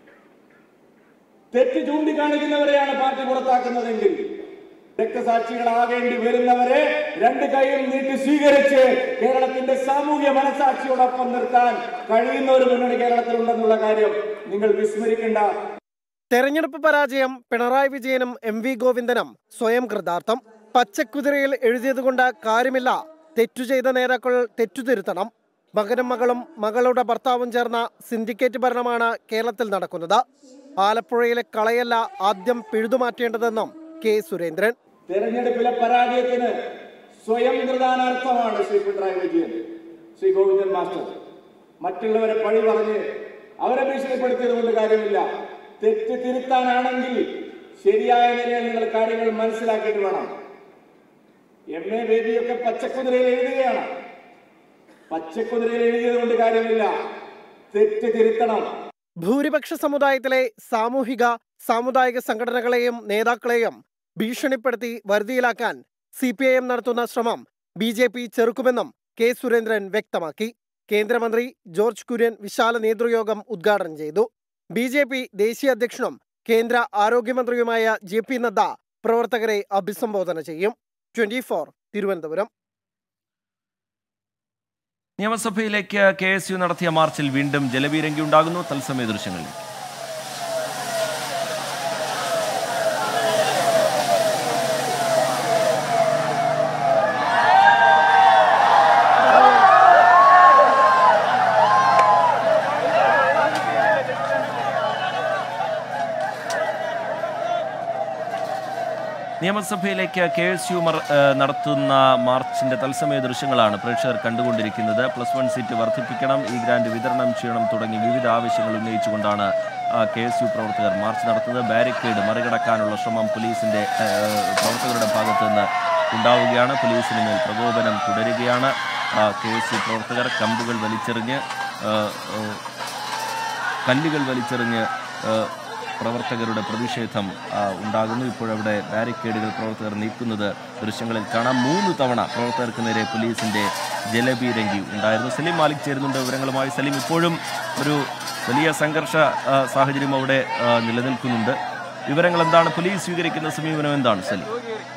തെറ്റ് ചൂണ്ടിക്കാണിക്കുന്നവരെയാണ് പാർട്ടി പുറത്താക്കുന്നതെങ്കിൽ രക്തസാക്ഷികളാകേണ്ടി വരുന്നവരെ രണ്ട് കൈയും നീട്ടി സ്വീകരിച്ച് കേരളത്തിന്റെ സാമൂഹ്യ മനസാക്ഷിയോടൊപ്പം നിർത്താൻ കഴിയുന്ന ഒരു മുന്നണി കേരളത്തിലുണ്ടെന്നുള്ള കാര്യം നിങ്ങൾ വിസ്മരിക്കേണ്ട തെരഞ്ഞെടുപ്പ് പരാജയം പിണറായി വിജയനും എം വി ഗോവിന്ദനും സ്വയം കൃതാർത്ഥം പച്ചക്കുതിരയിൽ എഴുതിയതുകൊണ്ട് കാര്യമില്ല തെറ്റു ചെയ്ത നേതാക്കൾ തെറ്റു തിരുത്തണം മകനും മകളും മകളുടെ ഭർത്താവും ചേർന്ന സിൻഡിക്കേറ്റ് ഭരണമാണ് കേരളത്തിൽ നടക്കുന്നത് ആലപ്പുഴയിലെ കളയല്ല ആദ്യം പിഴുതുമാറ്റേണ്ടതെന്നും കെ സുരേന്ദ്രൻ തെരഞ്ഞെടുപ്പിലെ പരാജയത്തിന് സ്വയം കൃതാനാർത്ഥമാണ് ശ്രീ പിണറായി വിജയൻ ശ്രീ ഗോവിന്ദൻ മാസ്റ്റർ മറ്റുള്ളവരെ പഴി പറഞ്ഞ് അവരെ ഭീഷണിപ്പെടുത്തിയത് കൊണ്ട് കാര്യമില്ല തെറ്റ് തിരുത്താനാണെങ്കിൽ ശരിയായ നിലയിൽ നിങ്ങൾ കാര്യങ്ങൾ മനസ്സിലാക്കിയിട്ട് വേണം എം എ ബേബിയൊക്കെ പച്ചക്കുതിരയിൽ എഴുതുകയാണ് പച്ചക്കുതിരയിൽ എഴുതിയത് കൊണ്ട് കാര്യമില്ല തെറ്റ് തിരുത്തണം ഭൂരിപക്ഷ സമുദായത്തിലെ സാമൂഹിക സാമുദായിക സംഘടനകളെയും നേതാക്കളെയും ഭീഷണിപ്പെടുത്തി വരുതിയിലാക്കാൻ സി പി ഐ എം നടത്തുന്ന ശ്രമം ബി ജെ പി ചെറുക്കുമെന്നും കെ സുരേന്ദ്രൻ വ്യക്തമാക്കി കേന്ദ്രമന്ത്രി ജോർജ് കുര്യൻ വിശാല നേതൃയോഗം ഉദ്ഘാടനം ചെയ്തു ബി ജെ പി ദേശീയ അധ്യക്ഷനും കേന്ദ്ര ആരോഗ്യമന്ത്രിയുമായ ജെ പി നദ്ദ പ്രവർത്തകരെ അഭിസംബോധന ചെയ്യും ട്വന്റി ഫോർ തിരുവനന്തപുരം നിയമസഭയിലേക്ക് കെ എസ് യു നടത്തിയ മാർച്ചിൽ വീണ്ടും ജലബീരങ്കി ഉണ്ടാകുന്നു തത്സമയ ദൃശ്യങ്ങളിൽ നിയമസഭയിലേക്ക് കെ എസ് യു നടത്തുന്ന മാർച്ചിന്റെ തത്സമയ ദൃശ്യങ്ങളാണ് പ്രേക്ഷകർ കണ്ടുകൊണ്ടിരിക്കുന്നത് പ്ലസ് വൺ സീറ്റ് വർദ്ധിപ്പിക്കണം ഈ ഗ്രാന്റ് വിതരണം ചെയ്യണം തുടങ്ങി വിവിധ ആവശ്യങ്ങൾ ഉന്നയിച്ചുകൊണ്ടാണ് കെ എസ് യു പ്രവർത്തകർ മാർച്ച് നടത്തുന്നത് ബാരിക്കേഡ് മറികടക്കാനുള്ള ശ്രമം പോലീസിന്റെ ആ, പ്രവർത്തകരുടെ ഭാഗത്തു നിന്ന് ഉണ്ടാവുകയാണ് പോലീസിന് മേൽ പ്രകോപനം തുടരുകയാണ് കെ എസ് യു പ്രവർത്തകർ കമ്പുകൾ വലിച്ചെറിഞ്ഞ് ആ, ആ, കല്ലുകൾ വലിച്ചെറിഞ്ഞ് ആ, പ്രവർത്തകരുടെ പ്രതിഷേധം ആ, ഉണ്ടാകുന്നു ഇപ്പോഴവിടെ ബാരിക്കേഡുകൾ പ്രവർത്തകർ നീക്കുന്നത് ദൃശ്യങ്ങളിൽ കാണാം മൂന്ന് തവണ പ്രവർത്തകർക്ക് നേരെ പോലീസിന്റെ ജലബീരങ്കി ഉണ്ടായിരുന്നു സലീം മാലിക് ചേരുന്നുണ്ട് വിവരങ്ങളുമായി സലീം ഇപ്പോഴും ഒരു വലിയ സംഘർഷ ആ, സാഹചര്യം അവിടെ ആ, നിലനിൽക്കുന്നുണ്ട് വിവരങ്ങൾ എന്താണ് പോലീസ് സ്വീകരിക്കുന്ന സമീപനം എന്താണ് സലീം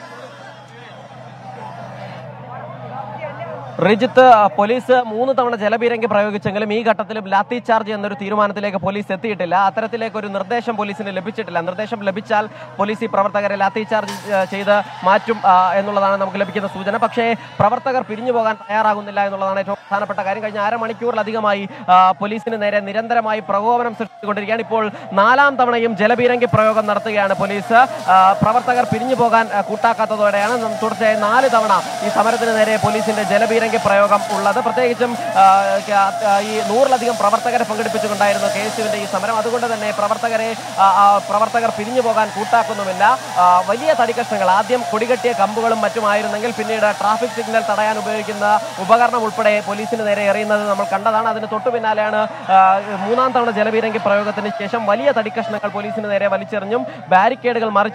റിജിത്ത് പോലീസ് മൂന്ന് തവണ ജലപീരങ്കി പ്രയോഗിച്ചെങ്കിലും ഈ ഘട്ടത്തിലും ലാത്തി ചാർജ് എന്നൊരു തീരുമാനത്തിലേക്ക് പോലീസ് എത്തിയിട്ടില്ല അത്തരത്തിലേക്ക് ഒരു നിർദ്ദേശം പോലീസിന് ലഭിച്ചിട്ടില്ല നിർദ്ദേശം ലഭിച്ചാൽ പോലീസ് ഈ പ്രവർത്തകരെ ലാത്തി ചാർജ് ഏഹ്, ചെയ്ത് മാറ്റും ആ, എന്നുള്ളതാണ് നമുക്ക് ലഭിക്കുന്ന സൂചന പക്ഷേ പ്രവർത്തകർ പിരിഞ്ഞു പോകാൻ തയ്യാറാകുന്നില്ല എന്നുള്ളതാണ് ഏറ്റവും പ്രധാനപ്പെട്ട കാര്യം കഴിഞ്ഞ അരമണിക്കൂറിലധികമായി ആ, പോലീസിന് നേരെ നിരന്തരമായി പ്രകോപനം സൃഷ്ടിച്ചുകൊണ്ടിരിക്കുകയാണ് ഇപ്പോൾ നാലാം തവണയും ജലപീരങ്കി പ്രയോഗം നടത്തുകയാണ് പോലീസ് ആ, പ്രവർത്തകർ പിരിഞ്ഞു പോകാൻ ആ, കൂട്ടാക്കാത്തതോടെയാണ് നം- തുടർച്ചയായി നാല് തവണ ഈ സമരത്തിന് നേരെ പോലീസിന്റെ ജലപീരങ്കി പ്രയോഗം ഉള്ളത് പ്രത്യേകിച്ചും ആ, ക- ആ, ഈ നൂറിലധികം പ്രവർത്തകരെ പങ്കെടുപ്പിച്ചുകൊണ്ടായിരുന്നു കെ എസ് യുവിന്റെ ഈ സമരം അതുകൊണ്ട് തന്നെ പ്രവർത്തകരെ ആ, ആ, പ്രവർത്തകർ പിരിഞ്ഞു പോകാൻ കൂട്ടാക്കുന്നുമില്ല ആ, വലിയ തടിക്കഷ്ണങ്ങൾ ആദ്യം കൊടികെട്ടിയ കമ്പുകളും മറ്റുമായിരുന്നെങ്കിൽ പിന്നീട് ട്രാഫിക് സിഗ്നൽ തടയാൻ ഉപയോഗിക്കുന്ന ഉപകരണം ഉൾപ്പെടെ പോലീസിന് നേരെ എറിയുന്നത് നമ്മൾ കണ്ടതാണ് അതിന് തൊട്ടു പിന്നാലെയാണ് ആ, മൂന്നാം തവണ ജലപീരങ്കി പ്രയോഗത്തിന് ശേഷം വലിയ തടിക്കഷ്ണങ്ങൾ പോലീസിന് നേരെ വലിച്ചെറിഞ്ഞും ബാരിക്കേഡുകൾ മറിച്ച്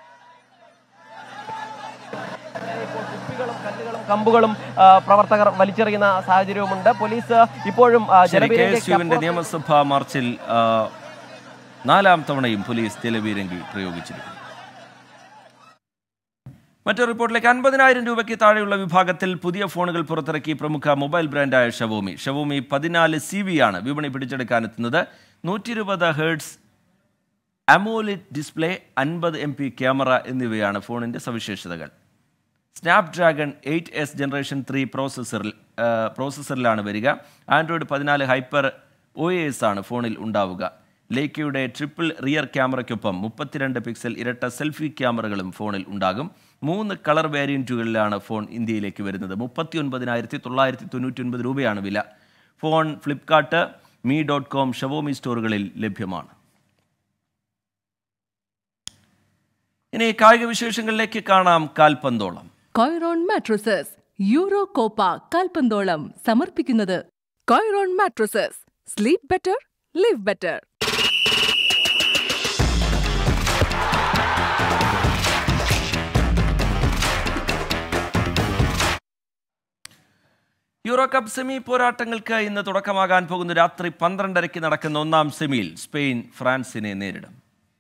കമ്പുകളും ആ, പ്രവർത്തകർ വലിച്ചെറിയുന്ന സാഹചര്യവുമുണ്ട് പോലീസ് ഇപ്പോഴും ആ, ശരി കെ ജലപീരങ്കിക്ക് എസ് യുവിന്റെ നിയമസഭാ മാർച്ചിൽ ആ, നാലാം തവണയും പോലീസ് ജലബീരങ്കി പ്രയോഗിച്ചിരിക്കുന്നു മറ്റൊരു റിപ്പോർട്ടിലേക്ക് അൻപതിനായിരം രൂപയ്ക്ക് താഴെയുള്ള വിഭാഗത്തിൽ പുതിയ ഫോണുകൾ പുറത്തിറക്കി പ്രമുഖ മൊബൈൽ ബ്രാൻഡായ ഷവോമി ഷവോമി പതിനാല് സി വി ആണ് വിപണി പിടിച്ചെടുക്കാനെത്തുന്നത് നൂറ്റി ഇരുപത് ഹേർട്സ് അമോലിറ്റ് ഡിസ്പ്ലേ അൻപത് എം പി ക്യാമറ എന്നിവയാണ് ഫോണിൻ്റെ സവിശേഷതകൾ Snapdragon eight S generation three പ്രോസസ്സറിൽ ആ, പ്രോസസ്സറിലാണ് വരിക ആൻഡ്രോയിഡ് പതിനാല് ഹൈപ്പർ ഒ എസ് ആണ് ഫോണിൽ ഉണ്ടാവുക ലേക്കയുടെ ട്രിപ്പിൾ റിയർ ക്യാമറയ്ക്കൊപ്പം മുപ്പത്തിരണ്ട് പിക്സൽ ഇരട്ട സെൽഫി ക്യാമറകളും ഫോണിൽ ഉണ്ടാകും മൂന്ന് കളർ വേരിയൻറ്റുകളിലാണ് ഫോൺ ഇന്ത്യയിലേക്ക് വരുന്നത് മുപ്പത്തി ഒൻപതിനായിരത്തി തൊള്ളായിരത്തി തൊണ്ണൂറ്റി ഒൻപത് രൂപയാണ് വില phone Flipkart mi dot com Xiaomi സ്റ്റോറുകളിൽ ലഭ്യമാണ് ഇനി കായിക വിശേഷങ്ങളിലേക്ക് കാണാം കാൽപന്തോളം കൊയറോൺ മാട്രസസ് യൂറോ കോപ്പ കാൽപന്തോളം സമർപ്പിക്കുന്നത് Coiron mattresses sleep better live better Euro cup semi പോരാട്ടങ്ങൾക്ക് ഇന്ന് തുടക്കമാകാൻ പോകുന്ന രാത്രി പന്ത്രണ്ടരയ്ക്ക് നടക്കുന്ന ഒന്നാം സെമിയിൽ സ്പെയിൻ ഫ്രാൻസിനെ നേരിടും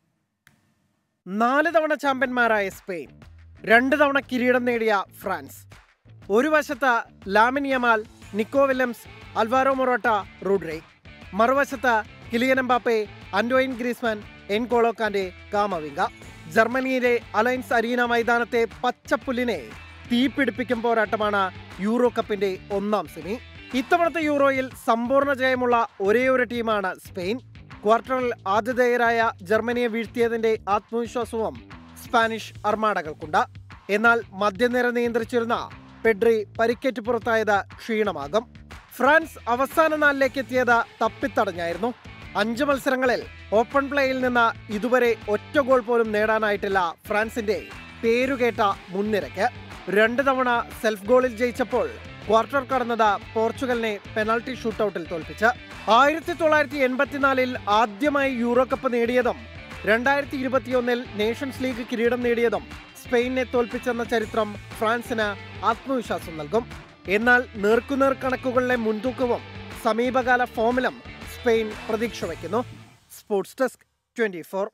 നാല് തവണ ചാമ്പ്യന്മാരായ സ്പെയിൻ രണ്ട് തവണ കിരീടം നേടിയ ഫ്രാൻസ് ഒരു വശത്ത് Lamine Yamal Nico Williams Alvaro Morata റൂഡ്രേ മറുവശത്ത് Kylian Mbappe Antoine Griezmann N Golo Kante Camavinga ജർമ്മനിയിലെ അലയൻസ് അരീന മൈതാനത്തെ പച്ചപ്പുല്ലിനെ തീപിടിപ്പിക്കും പോരാട്ടമാണ് യൂറോ കപ്പിന്റെ ഒന്നാം സെമി ഇത്തവണത്തെ യൂറോയിൽ സമ്പൂർണ്ണ ജയമുള്ള ഒരേയൊരു ടീമാണ് സ്പെയിൻ ക്വാർട്ടറിൽ ആതിഥേയരായ ജർമ്മനിയെ വീഴ്ത്തിയതിന്റെ ആത്മവിശ്വാസവും സ്പാനിഷ് അർമാഡകൾക്കുണ്ട് എന്നാൽ മധ്യനിര നിയന്ത്രിച്ചിരുന്ന പെഡ്രി പരിക്കേറ്റ് പുറത്തായത് ക്ഷീണമാകും ഫ്രാൻസ് അവസാന നാലിലേക്ക് എത്തിയത് തപ്പിത്തടഞ്ഞായിരുന്നു അഞ്ച് മത്സരങ്ങളിൽ ഓപ്പൺ പ്ലേയിൽ നിന്ന് ഇതുവരെ ഒറ്റ ഗോൾ പോലും നേടാനായിട്ടില്ല ഫ്രാൻസിന്റെ പേരുകേട്ട മുൻനിരക്ക് രണ്ട് തവണ സെൽഫ് ഗോളിൽ ജയിച്ചപ്പോൾ ക്വാർട്ടർ കടന്നത് പോർച്ചുഗലിനെ പെനൽറ്റി ഷൂട്ടൌട്ടിൽ തോൽപ്പിച്ച് ആയിരത്തി തൊള്ളായിരത്തി എൺപത്തിനാലിൽ ആദ്യമായി യൂറോ കപ്പ് നേടിയതും രണ്ടായിരത്തി ഇരുപത്തിയൊന്നിൽ നേഷൻസ് ലീഗ് കിരീടം നേടിയതും സ്പെയിനെ തോൽപ്പിച്ചെന്ന ചരിത്രം ഫ്രാൻസിന് ആത്മവിശ്വാസം നൽകും എന്നാൽ നേർക്കുനേർ കണക്കുകളിലെ മുൻതൂക്കവും സമീപകാല ഫോമിലും സ്പെയിൻ പ്രതീക്ഷ വയ്ക്കുന്നു സ്പോർട്സ് ഡെസ്ക് ട്വന്റി ഫോർ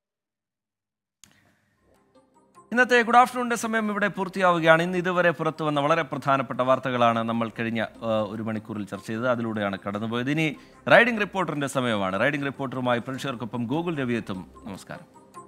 ഇന്നത്തെ ഗുഡ് ആഫ്റ്റർനൂണിന്റെ സമയം ഇവിടെ പൂർത്തിയാവുകയാണ് ഇന്ന് ഇതുവരെ പുറത്തു വന്ന വളരെ പ്രധാനപ്പെട്ട വാർത്തകളാണ് നമ്മൾ കഴിഞ്ഞ ആ, ഒരു മണിക്കൂറിൽ ചർച്ച ചെയ്തത് അതിലൂടെയാണ് കടന്നുപോയത് ഇനി റൈഡിംഗ് റിപ്പോർട്ടറിന്റെ സമയമാണ് റൈഡിംഗ് റിപ്പോർട്ടറുമായി പ്രേക്ഷകർക്കൊപ്പം ഗൂഗിൾ രവി എത്തും നമസ്കാരം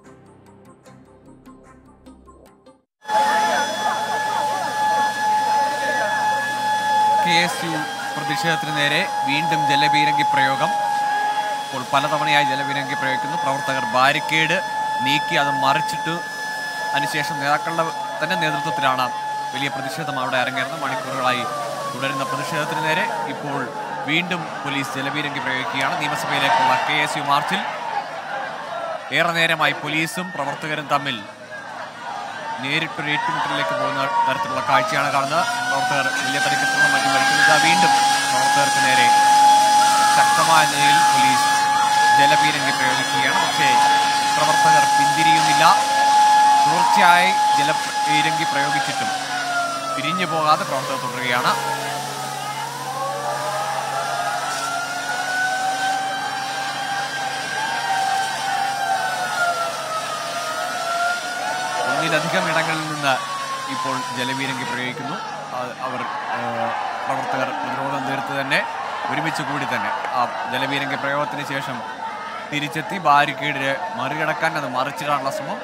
കെ എസ് യു പ്രതിഷേധത്തിന് നേരെ വീണ്ടും ജലപീരങ്കി പ്രയോഗം ഇപ്പോൾ പലതവണയായി ജലപീരങ്കി പ്രയോഗിക്കുന്നു പ്രവർത്തകർ ബാരിക്കേഡ് നീക്കി അത് മറിച്ചിട്ട് അതിനുശേഷം നേതാക്കളുടെ തന്നെ നേതൃത്വത്തിലാണ് വലിയ പ്രതിഷേധം അവിടെ അരങ്ങേറുന്നത് മണിക്കൂറുകളായി തുടരുന്ന പ്രതിഷേധത്തിന് നേരെ ഇപ്പോൾ വീണ്ടും പോലീസ് ജലപീരങ്കി പ്രയോഗിക്കുകയാണ് നിയമസഭയിലേക്കുള്ള കെ എസ് യു മാർച്ചിൽ ഏറെ നേരമായി പോലീസും പ്രവർത്തകരും തമ്മിൽ നേരിട്ടൊരു ഏറ്റുമുട്ടലിലേക്ക് പോകുന്ന തരത്തിലുള്ള കാഴ്ചയാണ് കാണുന്നത് പ്രവർത്തകർ വലിയ തടിക്കഷ്ണം മറ്റും വലിക്കുന്നത് വീണ്ടും പ്രവർത്തകർക്ക് നേരെ ശക്തമായ നിലയിൽ പോലീസ് ജലപീരങ്കി പ്രയോഗിക്കുകയാണ് പക്ഷേ പ്രവർത്തകർ പിന്തിരിയുന്നില്ല തുടർച്ചയായി ജലപീരങ്കി പ്രയോഗിച്ചിട്ടും പിരിഞ്ഞു പോകാതെ പ്രവർത്തകർ തുടരുകയാണ് ഒന്നിലധികം ഇടങ്ങളിൽ നിന്ന് ഇപ്പോൾ ജലപീരങ്കി പ്രയോഗിക്കുന്നു ആ- അവർ ആ, പ്രവർത്തകർ പ്രതിരോധം തീർത്ത് തന്നെ ഒരുമിച്ച് കൂടി തന്നെ ആ ജലപീരങ്കി പ്രയോഗത്തിന് ശേഷം തിരിച്ചെത്തി ബാരിക്കേഡിന് മറികടക്കാൻ അത് മറിച്ചിടാനുള്ള ശ്രമം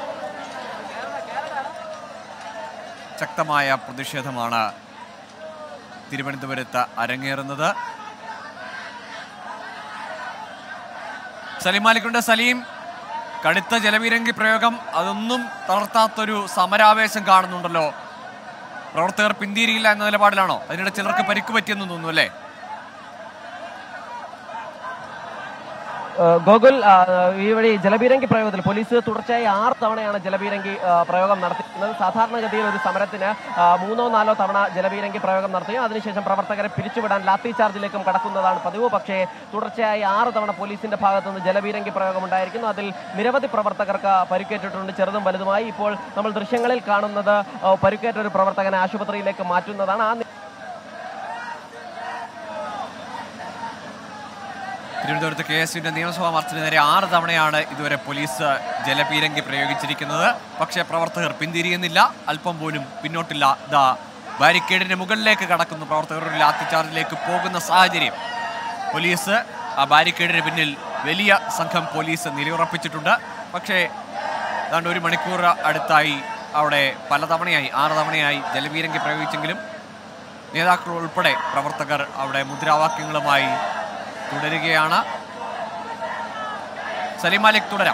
ശക്തമായ പ്രതിഷേധമാണ് തിരുവനന്തപുരത്ത് അരങ്ങേറുന്നത് സലീം മാലിക്കുണ്ട് സലീം കടുത്ത ജലപീരങ്കി പ്രയോഗം അതൊന്നും തളർത്താത്തൊരു സമരാവേശം കാണുന്നുണ്ടല്ലോ പ്രവർത്തകർ പിന്തിരിയില്ല എന്ന നിലപാടിലാണോ അതിനിടെ ചിലർക്ക് പരിക്ക് പറ്റിയെന്ന് തോന്നുന്നു അല്ലേ ഏഹ് ഗോകുൽ ആ, ഈ വഴി ജലപീരങ്കി പ്രയോഗത്തിൽ പോലീസ് തുടർച്ചയായി ആറ് തവണയാണ് ജലപീരങ്കി ആ, പ്രയോഗം നടത്തിയിരുന്നത് സാധാരണഗതിയിൽ ഒരു സമരത്തിന് ആ, മൂന്നോ നാലോ തവണ ജലപീരങ്കി പ്രയോഗം നടത്തുകയും അതിനുശേഷം പ്രവർത്തകരെ പിരിച്ചുവിടാൻ ലാത്തി ചാർജിലേക്കും കടക്കുന്നതാണ് പതിവ് പക്ഷേ തുടർച്ചയായി ആറ് തവണ പോലീസിന്റെ ഭാഗത്തുനിന്ന് ജലപീരങ്കി പ്രയോഗം ഉണ്ടായിരിക്കുന്നു അതിൽ നിരവധി പ്രവർത്തകർക്ക് പരിക്കേറ്റിട്ടുണ്ട് ചെറുതും വലുതുമായി ഇപ്പോൾ നമ്മൾ ദൃശ്യങ്ങളിൽ കാണുന്നത് ആ, പരിക്കേറ്റ ഒരു പ്രവർത്തകനെ ആശുപത്രിയിലേക്ക് മാറ്റുന്നതാണ് ആ തിരുവനന്തപുരത്ത് കെ എസ് യുവിന്റെ നിയമസഭാ മാർച്ചിന് നേരെ ആറ് തവണയാണ് ഇതുവരെ പോലീസ് ജലപീരങ്കി പ്രയോഗിച്ചിരിക്കുന്നത് പക്ഷേ പ്രവർത്തകർ പിന്തിരിയുന്നില്ല അല്പം പോലും പിന്നോട്ടില്ല ദാ ബാരിക്കേഡിന്റെ മുകളിലേക്ക് കടക്കുന്നു പ്രവർത്തകർ ഒരു ലാത്തിച്ചാർജിലേക്ക് പോകുന്ന സാഹചര്യം പോലീസ് ആ ബാരിക്കേഡിന് പിന്നിൽ വലിയ സംഘം പോലീസ് നിലയുറപ്പിച്ചിട്ടുണ്ട് പക്ഷേ ഏതാണ്ട് ഒരു മണിക്കൂർ അടുത്തായി അവിടെ പലതവണയായി ആറ് തവണയായി ജലപീരങ്കി പ്രയോഗിച്ചെങ്കിലും നേതാക്കൾ ഉൾപ്പെടെ പ്രവർത്തകർ അവിടെ മുദ്രാവാക്യങ്ങളുമായി തുടരുകയാണ് സലീം മാലിക് തുടരാം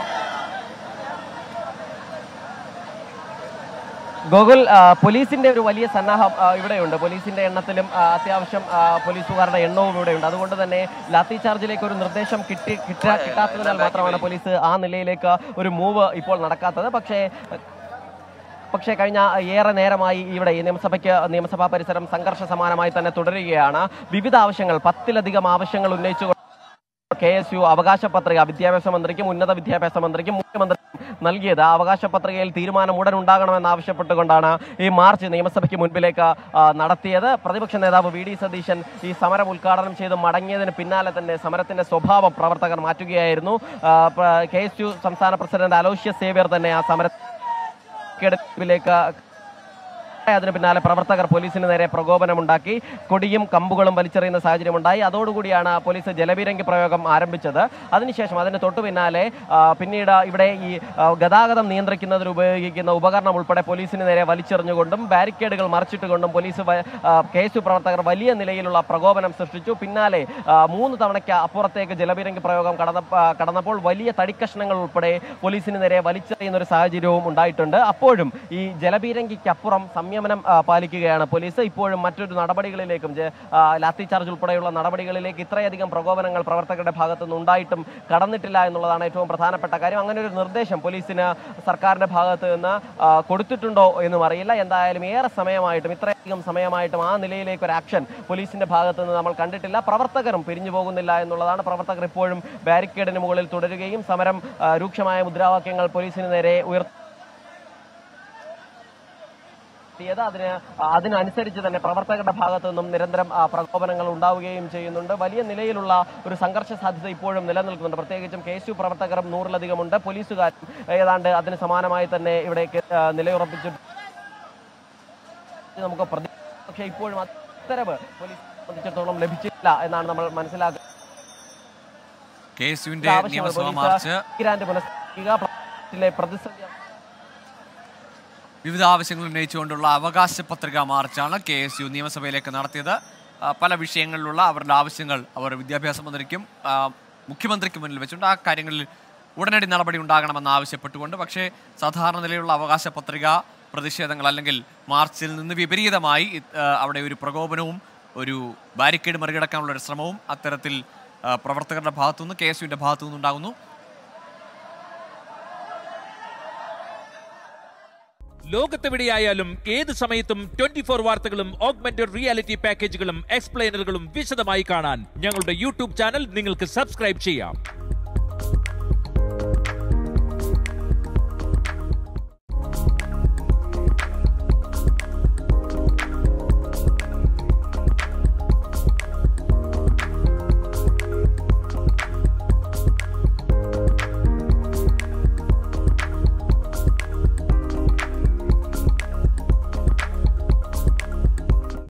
ഗോകുൽ ആ, പോലീസിന്റെ ഒരു വലിയ സന്നാഹം ആ, ഇവിടെയുണ്ട് പോലീസിന്റെ എണ്ണത്തിലും ആ, അത്യാവശ്യം ആ, പോലീസുകാരുടെ എണ്ണവും ഇവിടെയുണ്ട് അതുകൊണ്ട് തന്നെ ലാത്തി ചാർജിലേക്ക് ഒരു നിർദ്ദേശം കിട്ടി കിട്ടാ കിട്ടാത്തതിനാൽ മാത്രമാണ് പോലീസ് ആ നിലയിലേക്ക് ഒരു മൂവ് ഇപ്പോൾ നടക്കാത്തത് പക്ഷേ പക്ഷേ കഴിഞ്ഞ ഏറെ നേരമായി ഇവിടെ ഈ നിയമസഭയ്ക്ക് നിയമസഭാ പരിസരം സംഘർഷ സമാനമായി തന്നെ തുടരുകയാണ് വിവിധ ആവശ്യങ്ങൾ പത്തിലധികം ആവശ്യങ്ങൾ ഉന്നയിച്ചു കെ എസ് യു അവകാശ പത്രിക വിദ്യാഭ്യാസ മന്ത്രിക്കും ഉന്നത വിദ്യാഭ്യാസ മന്ത്രിക്കും മുഖ്യമന്ത്രി നൽകിയത് ആ അവകാശ പത്രികയിൽ തീരുമാനം ഉടൻ ഉണ്ടാകണമെന്ന് ആവശ്യപ്പെട്ടുകൊണ്ടാണ് ഈ മാർച്ച് നിയമസഭയ്ക്ക് മുൻപിലേക്ക് ആ, നടത്തിയത് പ്രതിപക്ഷ നേതാവ് വി ഡി സതീശൻ ഈ സമരം ഉദ്ഘാടനം ചെയ്ത് മടങ്ങിയതിന് പിന്നാലെ തന്നെ സമരത്തിന്റെ സ്വഭാവം പ്രവർത്തകർ മാറ്റുകയായിരുന്നു ആ, പ്ര- കെ എസ് യു സംസ്ഥാന പ്രസിഡന്റ് അലോഷ്യസ് സേവ്യർ തന്നെ ആ സമരത്തിലേക്ക് അതിന് പിന്നാലെ പ്രവർത്തകർ പോലീസിന് നേരെ പ്രകോപനമുണ്ടാക്കി കൊടിയും കമ്പുകളും വലിച്ചെറിയുന്ന സാഹചര്യമുണ്ടായി അതോടുകൂടിയാണ് പോലീസ് ജലപീരങ്കി പ്രയോഗം ആരംഭിച്ചത് അതിനുശേഷം അതിന് തൊട്ടു പിന്നാലെ ആ, പിന്നീട് ഇവിടെ ഈ ആ, ഗതാഗതം നിയന്ത്രിക്കുന്നതിന് ഉപയോഗിക്കുന്ന ഉപകരണം ഉൾപ്പെടെ പോലീസിന് നേരെ വലിച്ചെറിഞ്ഞുകൊണ്ടും ബാരിക്കേഡുകൾ മറിച്ചിട്ടുകൊണ്ടും പോലീസ് വ- ആ, കെ എസ് യു പ്രവർത്തകർ വലിയ നിലയിലുള്ള പ്രകോപനം സൃഷ്ടിച്ചു പിന്നാലെ ആ, മൂന്ന് തവണയ്ക്ക് അപ്പുറത്തേക്ക് ജലപീരങ്കി പ്രയോഗം കടന്ന ആ, കടന്നപ്പോൾ വലിയ തടിക്കഷ്ണങ്ങൾ ഉൾപ്പെടെ പോലീസിന് നേരെ വലിച്ചെറിയുന്ന ഒരു സാഹചര്യവും ഉണ്ടായിട്ടുണ്ട് അപ്പോഴും ഈ ജലപീരങ്കിക്കപ്പുറം സംയമനം ആ, പാലിക്കുകയാണ് പോലീസ് ഇപ്പോഴും മറ്റൊരു നടപടികളിലേക്കും ജെ- ആ, ലാത്തി ചാർജ് ഉൾപ്പെടെയുള്ള നടപടികളിലേക്ക് ഇത്രയധികം പ്രകോപനങ്ങൾ പ്രവർത്തകരുടെ ഭാഗത്തു നിന്ന് ഉണ്ടായിട്ടും കടന്നിട്ടില്ല എന്നുള്ളതാണ് ഏറ്റവും പ്രധാനപ്പെട്ട കാര്യം അങ്ങനെ ഒരു നിർദ്ദേശം പോലീസിന് സർക്കാരിന്റെ ഭാഗത്ത് നിന്ന് ആ, കൊടുത്തിട്ടുണ്ടോ എന്നും അറിയില്ല എന്തായാലും ഏറെ സമയമായിട്ടും ഇത്രയധികം സമയമായിട്ടും ആ നിലയിലേക്ക് ഒരു ആക്ഷൻ പോലീസിന്റെ ഭാഗത്ത് നിന്ന് നമ്മൾ കണ്ടിട്ടില്ല പ്രവർത്തകരും പിരിഞ്ഞു പോകുന്നില്ല എന്നുള്ളതാണ് പ്രവർത്തകർ ഇപ്പോഴും ബാരിക്കേഡിന് മുകളിൽ തുടരുകയും സമരം ആ, രൂക്ഷമായ മുദ്രാവാക്യങ്ങൾ പോലീസിന് നേരെ ഉയർത്തി എത്തിയത് അതിന് അതിനനുസരിച്ച് തന്നെ പ്രവർത്തകരുടെ ഭാഗത്തു നിന്നും നിരന്തരം ആ, പ്രകോപനങ്ങൾ ഉണ്ടാവുകയും ചെയ്യുന്നുണ്ട് വലിയ നിലയിലുള്ള ഒരു സംഘർഷ സാധ്യത ഇപ്പോഴും നിലനിൽക്കുന്നുണ്ട് പ്രത്യേകിച്ചും കെ എസ് യു പ്രവർത്തകരും നൂറിലധികമുണ്ട് പോലീസുകാരും ഏതാണ്ട് അതിന് സമാനമായി തന്നെ ഇവിടെ ആ, നിലയുറപ്പിച്ചു നമുക്ക് പ്രതി പക്ഷേ ഇപ്പോഴും ഉത്തരവ് പോലീസ് സംബന്ധിച്ചിടത്തോളം ലഭിച്ചിട്ടില്ല എന്നാണ് നമ്മൾ മനസ്സിലാക്കുന്നത് കെ എസ് യുവിന്റെ ആവശ്യമാണ് നിയമസഭാ പോലീസ് മാർച്ച് ഗ്രാന്റ് പുനഃസ്ഥാപിക്കുക പ്രദേശത്തിലെ പ്രതിസന്ധി വിവിധ ആവശ്യങ്ങൾ ഉന്നയിച്ചുകൊണ്ടുള്ള അവകാശ പത്രിക മാർച്ചാണ് കെ എസ് യു നിയമസഭയിലേക്ക് നടത്തിയത് ആ, പല വിഷയങ്ങളിലുള്ള അവരുടെ ആവശ്യങ്ങൾ അവർ വിദ്യാഭ്യാസ മന്ത്രിക്കും ആ, മുഖ്യമന്ത്രിക്കും മുന്നിൽ വെച്ചുകൊണ്ട് ആ കാര്യങ്ങളിൽ ഉടനടി നടപടി ഉണ്ടാകണമെന്ന് ആവശ്യപ്പെട്ടുകൊണ്ട് പക്ഷേ സാധാരണ നിലയിലുള്ള അവകാശ പത്രിക പ്രതിഷേധങ്ങൾ അല്ലെങ്കിൽ മാർച്ചിൽ നിന്ന് വിപരീതമായി ഇത്, ആ, അവിടെ ഒരു പ്രകോപനവും ഒരു ബാരിക്കേഡ് മറികടക്കാനുള്ള ഒരു ശ്രമവും അത്തരത്തിൽ ആ, പ്രവർത്തകരുടെ ഭാഗത്തുനിന്ന് കെ എസ് യുവിൻ്റെ ഭാഗത്തുനിന്ന് ഉണ്ടാകുന്നു ലോകത്തെവിടെയായാലും ഏത് സമയത്തും ട്വന്റി ഫോർ വാർത്തകളും ഓഗ്മെന്റഡ് റിയാലിറ്റി പാക്കേജുകളും എക്സ്പ്ലെയിനറുകളും വിശദമായി കാണാൻ ഞങ്ങളുടെ യൂട്യൂബ് ചാനൽ നിങ്ങൾക്ക് സബ്സ്ക്രൈബ് ചെയ്യാം